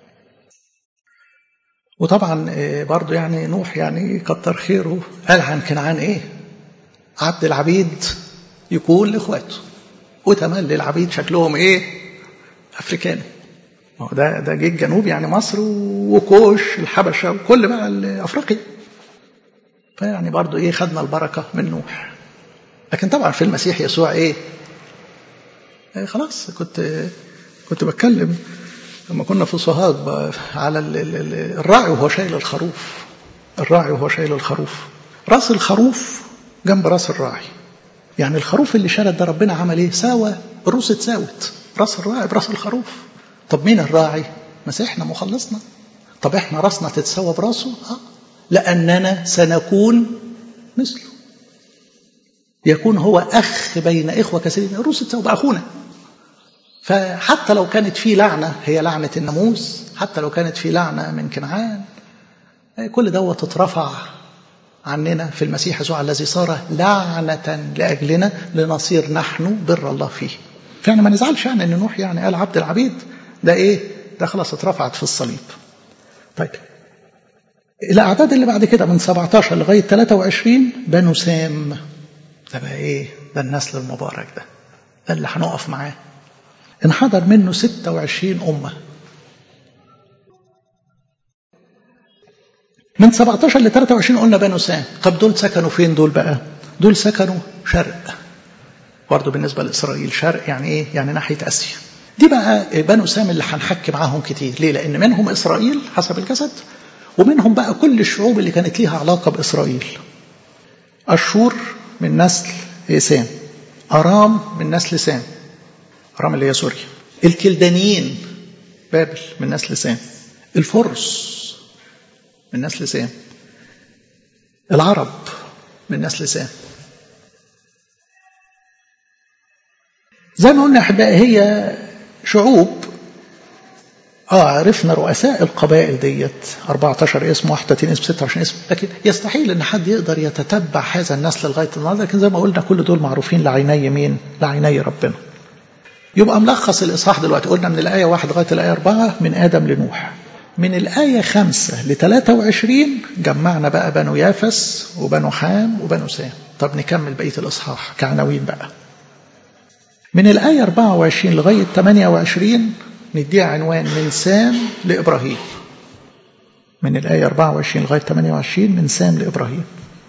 وطبعا برضو يعني نوح يعني كتر خيره قال عن كنعان ايه عبد العبيد يكون لاخواته وتملي العبيد شكلهم ايه افريكاني ده ده جه الجنوب يعني مصر وكوش الحبشه وكل بقى افريقيا فيعني برضو ايه خدنا البركه من نوح لكن طبعا في المسيح يسوع ايه, إيه خلاص كنت كنت بتكلم لما كنا في سوهاج على الراعي وهو شايل الخروف الراعي وهو شايل الخروف راس الخروف جنب راس الراعي يعني الخروف اللي شرد ده ربنا عمل ايه ساوى الروس اتساوت راس الراعي براس الخروف طب مين الراعي مسيحنا مخلصنا طب احنا راسنا تتساوى براسه اه لاننا سنكون مثله يكون هو اخ بين اخوه كثيرين الروس تتساوى باخونا فحتى لو كانت في لعنه هي لعنه الناموس حتى لو كانت في لعنه من كنعان كل دوت اترفع عننا في المسيح يسوع الذي صار لعنة لأجلنا لنصير نحن بر الله فيه فيعني ما نزعلش يعني أن نوح يعني قال عبد العبيد ده إيه ده خلاص اترفعت في الصليب طيب الأعداد اللي بعد كده من 17 لغاية 23 بنو سام ده بقى إيه ده النسل المبارك ده ده اللي هنقف معاه انحدر منه 26 أمة من 17 ل 23 قلنا بنو سام طب دول سكنوا فين دول بقى دول سكنوا شرق برضه بالنسبة لإسرائيل شرق يعني إيه يعني ناحية آسيا دي بقى بنو سام اللي هنحكي معاهم كتير ليه لأن منهم إسرائيل حسب الجسد ومنهم بقى كل الشعوب اللي كانت ليها علاقة بإسرائيل أشور من نسل سام أرام من نسل سام أرام اللي هي سوريا الكلدانيين بابل من نسل سام الفرس من نسل سام العرب من نسل سام زي ما قلنا احبائي هي شعوب اه عرفنا رؤساء القبائل ديت 14 اسم 31 اسم 26 اسم لكن يستحيل ان حد يقدر يتتبع هذا النسل لغايه النهارده لكن زي ما قلنا كل دول معروفين لعيني مين؟ لعيني ربنا. يبقى ملخص الاصحاح دلوقتي قلنا من الايه 1 لغايه الايه 4 من ادم لنوح. من الآية خمسة لثلاثة وعشرين جمعنا بقى بنو يافس وبنو حام وبنو سام طب نكمل بقية الإصحاح كعناوين بقى من الآية 24 لغاية 28 نديها عنوان من سام لإبراهيم من الآية 24 لغاية 28 من سام لإبراهيم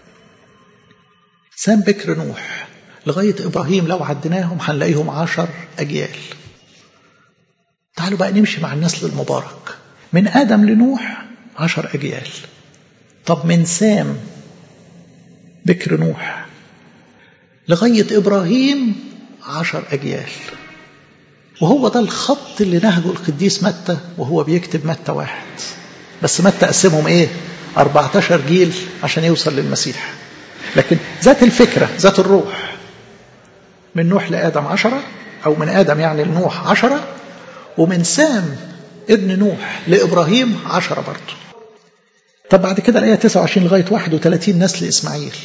سام بكر نوح لغاية إبراهيم لو عديناهم هنلاقيهم عشر أجيال تعالوا بقى نمشي مع النسل المبارك من آدم لنوح عشر أجيال طب من سام بكر نوح لغاية إبراهيم عشر أجيال وهو ده الخط اللي نهجه القديس متى وهو بيكتب متى واحد بس متى قسمهم ايه 14 جيل عشان يوصل للمسيح لكن ذات الفكرة ذات الروح من نوح لآدم عشرة أو من آدم يعني لنوح عشرة ومن سام ابن نوح لإبراهيم عشرة برضه طب بعد كده الآية 29 لغاية 31 نسل إسماعيل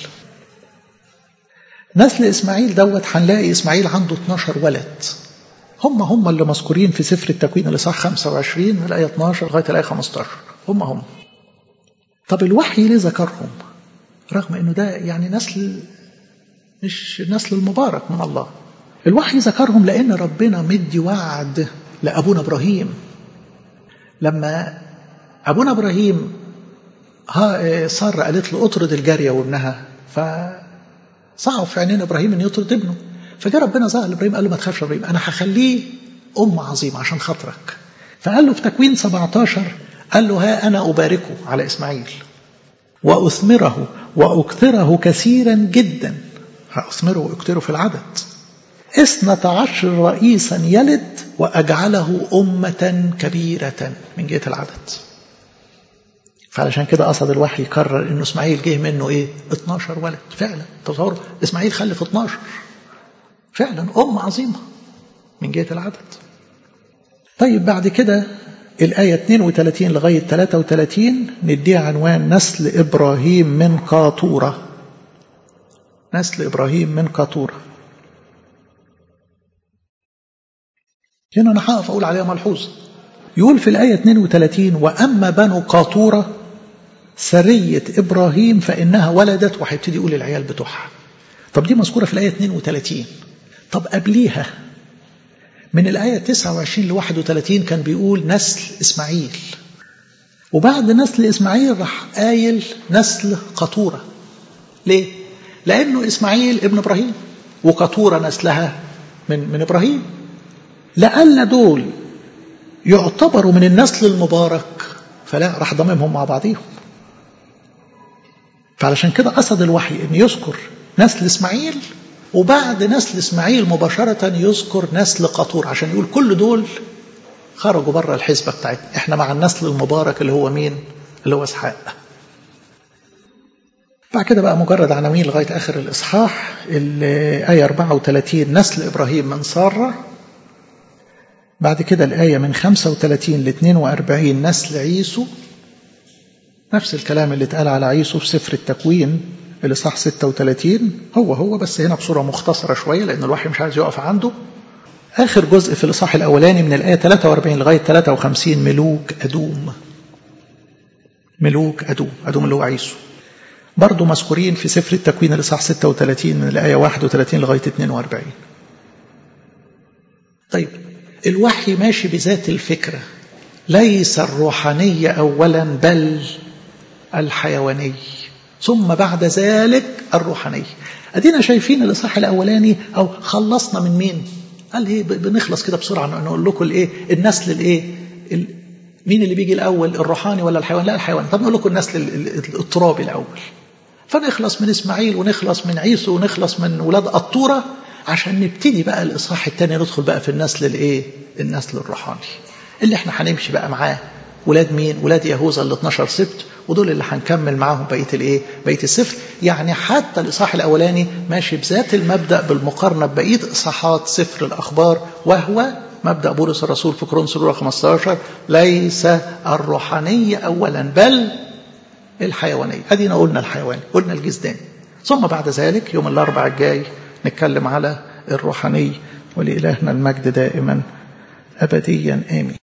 نسل إسماعيل دوت هنلاقي إسماعيل عنده 12 ولد هم هم اللي مذكورين في سفر التكوين الإصحاح 25 من الآية 12 لغاية الآية 15 هم هم طب الوحي ليه ذكرهم رغم انه ده يعني نسل مش النسل المبارك من الله الوحي ذكرهم لان ربنا مدي وعد لابونا ابراهيم لما ابونا ابراهيم ها ساره قالت له اطرد الجاريه وابنها فصعب في عينين ابراهيم ان يطرد ابنه فجاء ربنا ظهر لابراهيم قال له ما تخافش يا ابراهيم انا هخليه ام عظيمه عشان خاطرك فقال له في تكوين 17 قال له ها انا اباركه على اسماعيل واثمره واكثره كثيرا جدا هاثمره واكثره في العدد اثنة عشر رئيسا يلد وأجعله أمة كبيرة من جهة العدد فعلشان كده قصد الوحي يكرر انه اسماعيل جه منه ايه 12 ولد فعلا تصوروا اسماعيل خلف 12 فعلا ام عظيمه من جهه العدد طيب بعد كده الآية 32 لغاية 33 نديها عنوان نسل إبراهيم من قاطورة نسل إبراهيم من قاطورة هنا أنا هقف أقول عليها ملحوظة يقول في الآية 32 وأما بنو قاطورة سرية إبراهيم فإنها ولدت وهيبتدي يقول العيال بتوعها طب دي مذكورة في الآية 32 طب قبليها من الآية 29 ل 31 كان بيقول نسل إسماعيل وبعد نسل إسماعيل راح قايل نسل قطورة ليه؟ لأنه إسماعيل ابن إبراهيم وقطورة نسلها من من إبراهيم لأن دول يعتبروا من النسل المبارك فلا راح ضممهم مع بعضيهم فعلشان كده قصد الوحي ان يذكر نسل اسماعيل وبعد نسل اسماعيل مباشرة يذكر نسل قطور عشان يقول كل دول خرجوا بره الحسبة بتاعتنا احنا مع النسل المبارك اللي هو مين اللي هو اسحاق بعد كده بقى مجرد عناوين لغاية آخر الإصحاح الآية 34 نسل إبراهيم من سارة بعد كده الآية من 35 ل 42 نسل عيسو نفس الكلام اللي اتقال على عيسو في سفر التكوين الإصحاح 36 هو هو بس هنا بصورة مختصرة شوية لأن الوحي مش عايز يقف عنده آخر جزء في الإصحاح الأولاني من الآية 43 لغاية 53 ملوك أدوم ملوك أدوم أدوم اللي هو عيسو برضه مذكورين في سفر التكوين الإصحاح 36 من الآية 31 لغاية 42 طيب الوحي ماشي بذات الفكرة ليس الروحانية أولا بل الحيواني ثم بعد ذلك الروحانية أدينا شايفين الإصحاح الأولاني أو خلصنا من مين قال إيه بنخلص كده بسرعة نقول لكم الإيه النسل الإيه مين اللي بيجي الأول الروحاني ولا الحيوان لا الحيوان طب نقول لكم النسل الترابي الأول فنخلص من إسماعيل ونخلص من عيسو ونخلص من ولاد قطورة عشان نبتدي بقى الإصحاح الثاني ندخل بقى في النسل الإيه النسل الروحاني اللي احنا هنمشي بقى معاه ولاد مين ولاد يهوذا ال 12 سبت ودول اللي هنكمل معاهم بقيه الايه بقيه السفر يعني حتى الاصحاح الاولاني ماشي بذات المبدا بالمقارنه ببقيه اصحاحات سفر الاخبار وهو مبدا بولس الرسول في كورنثوس الاولى 15 ليس الروحانيه اولا بل الحيوانيه ادينا قلنا الحيواني قلنا الجسداني ثم بعد ذلك يوم الاربعاء الجاي نتكلم على الروحاني ولإلهنا المجد دائما أبديا آمين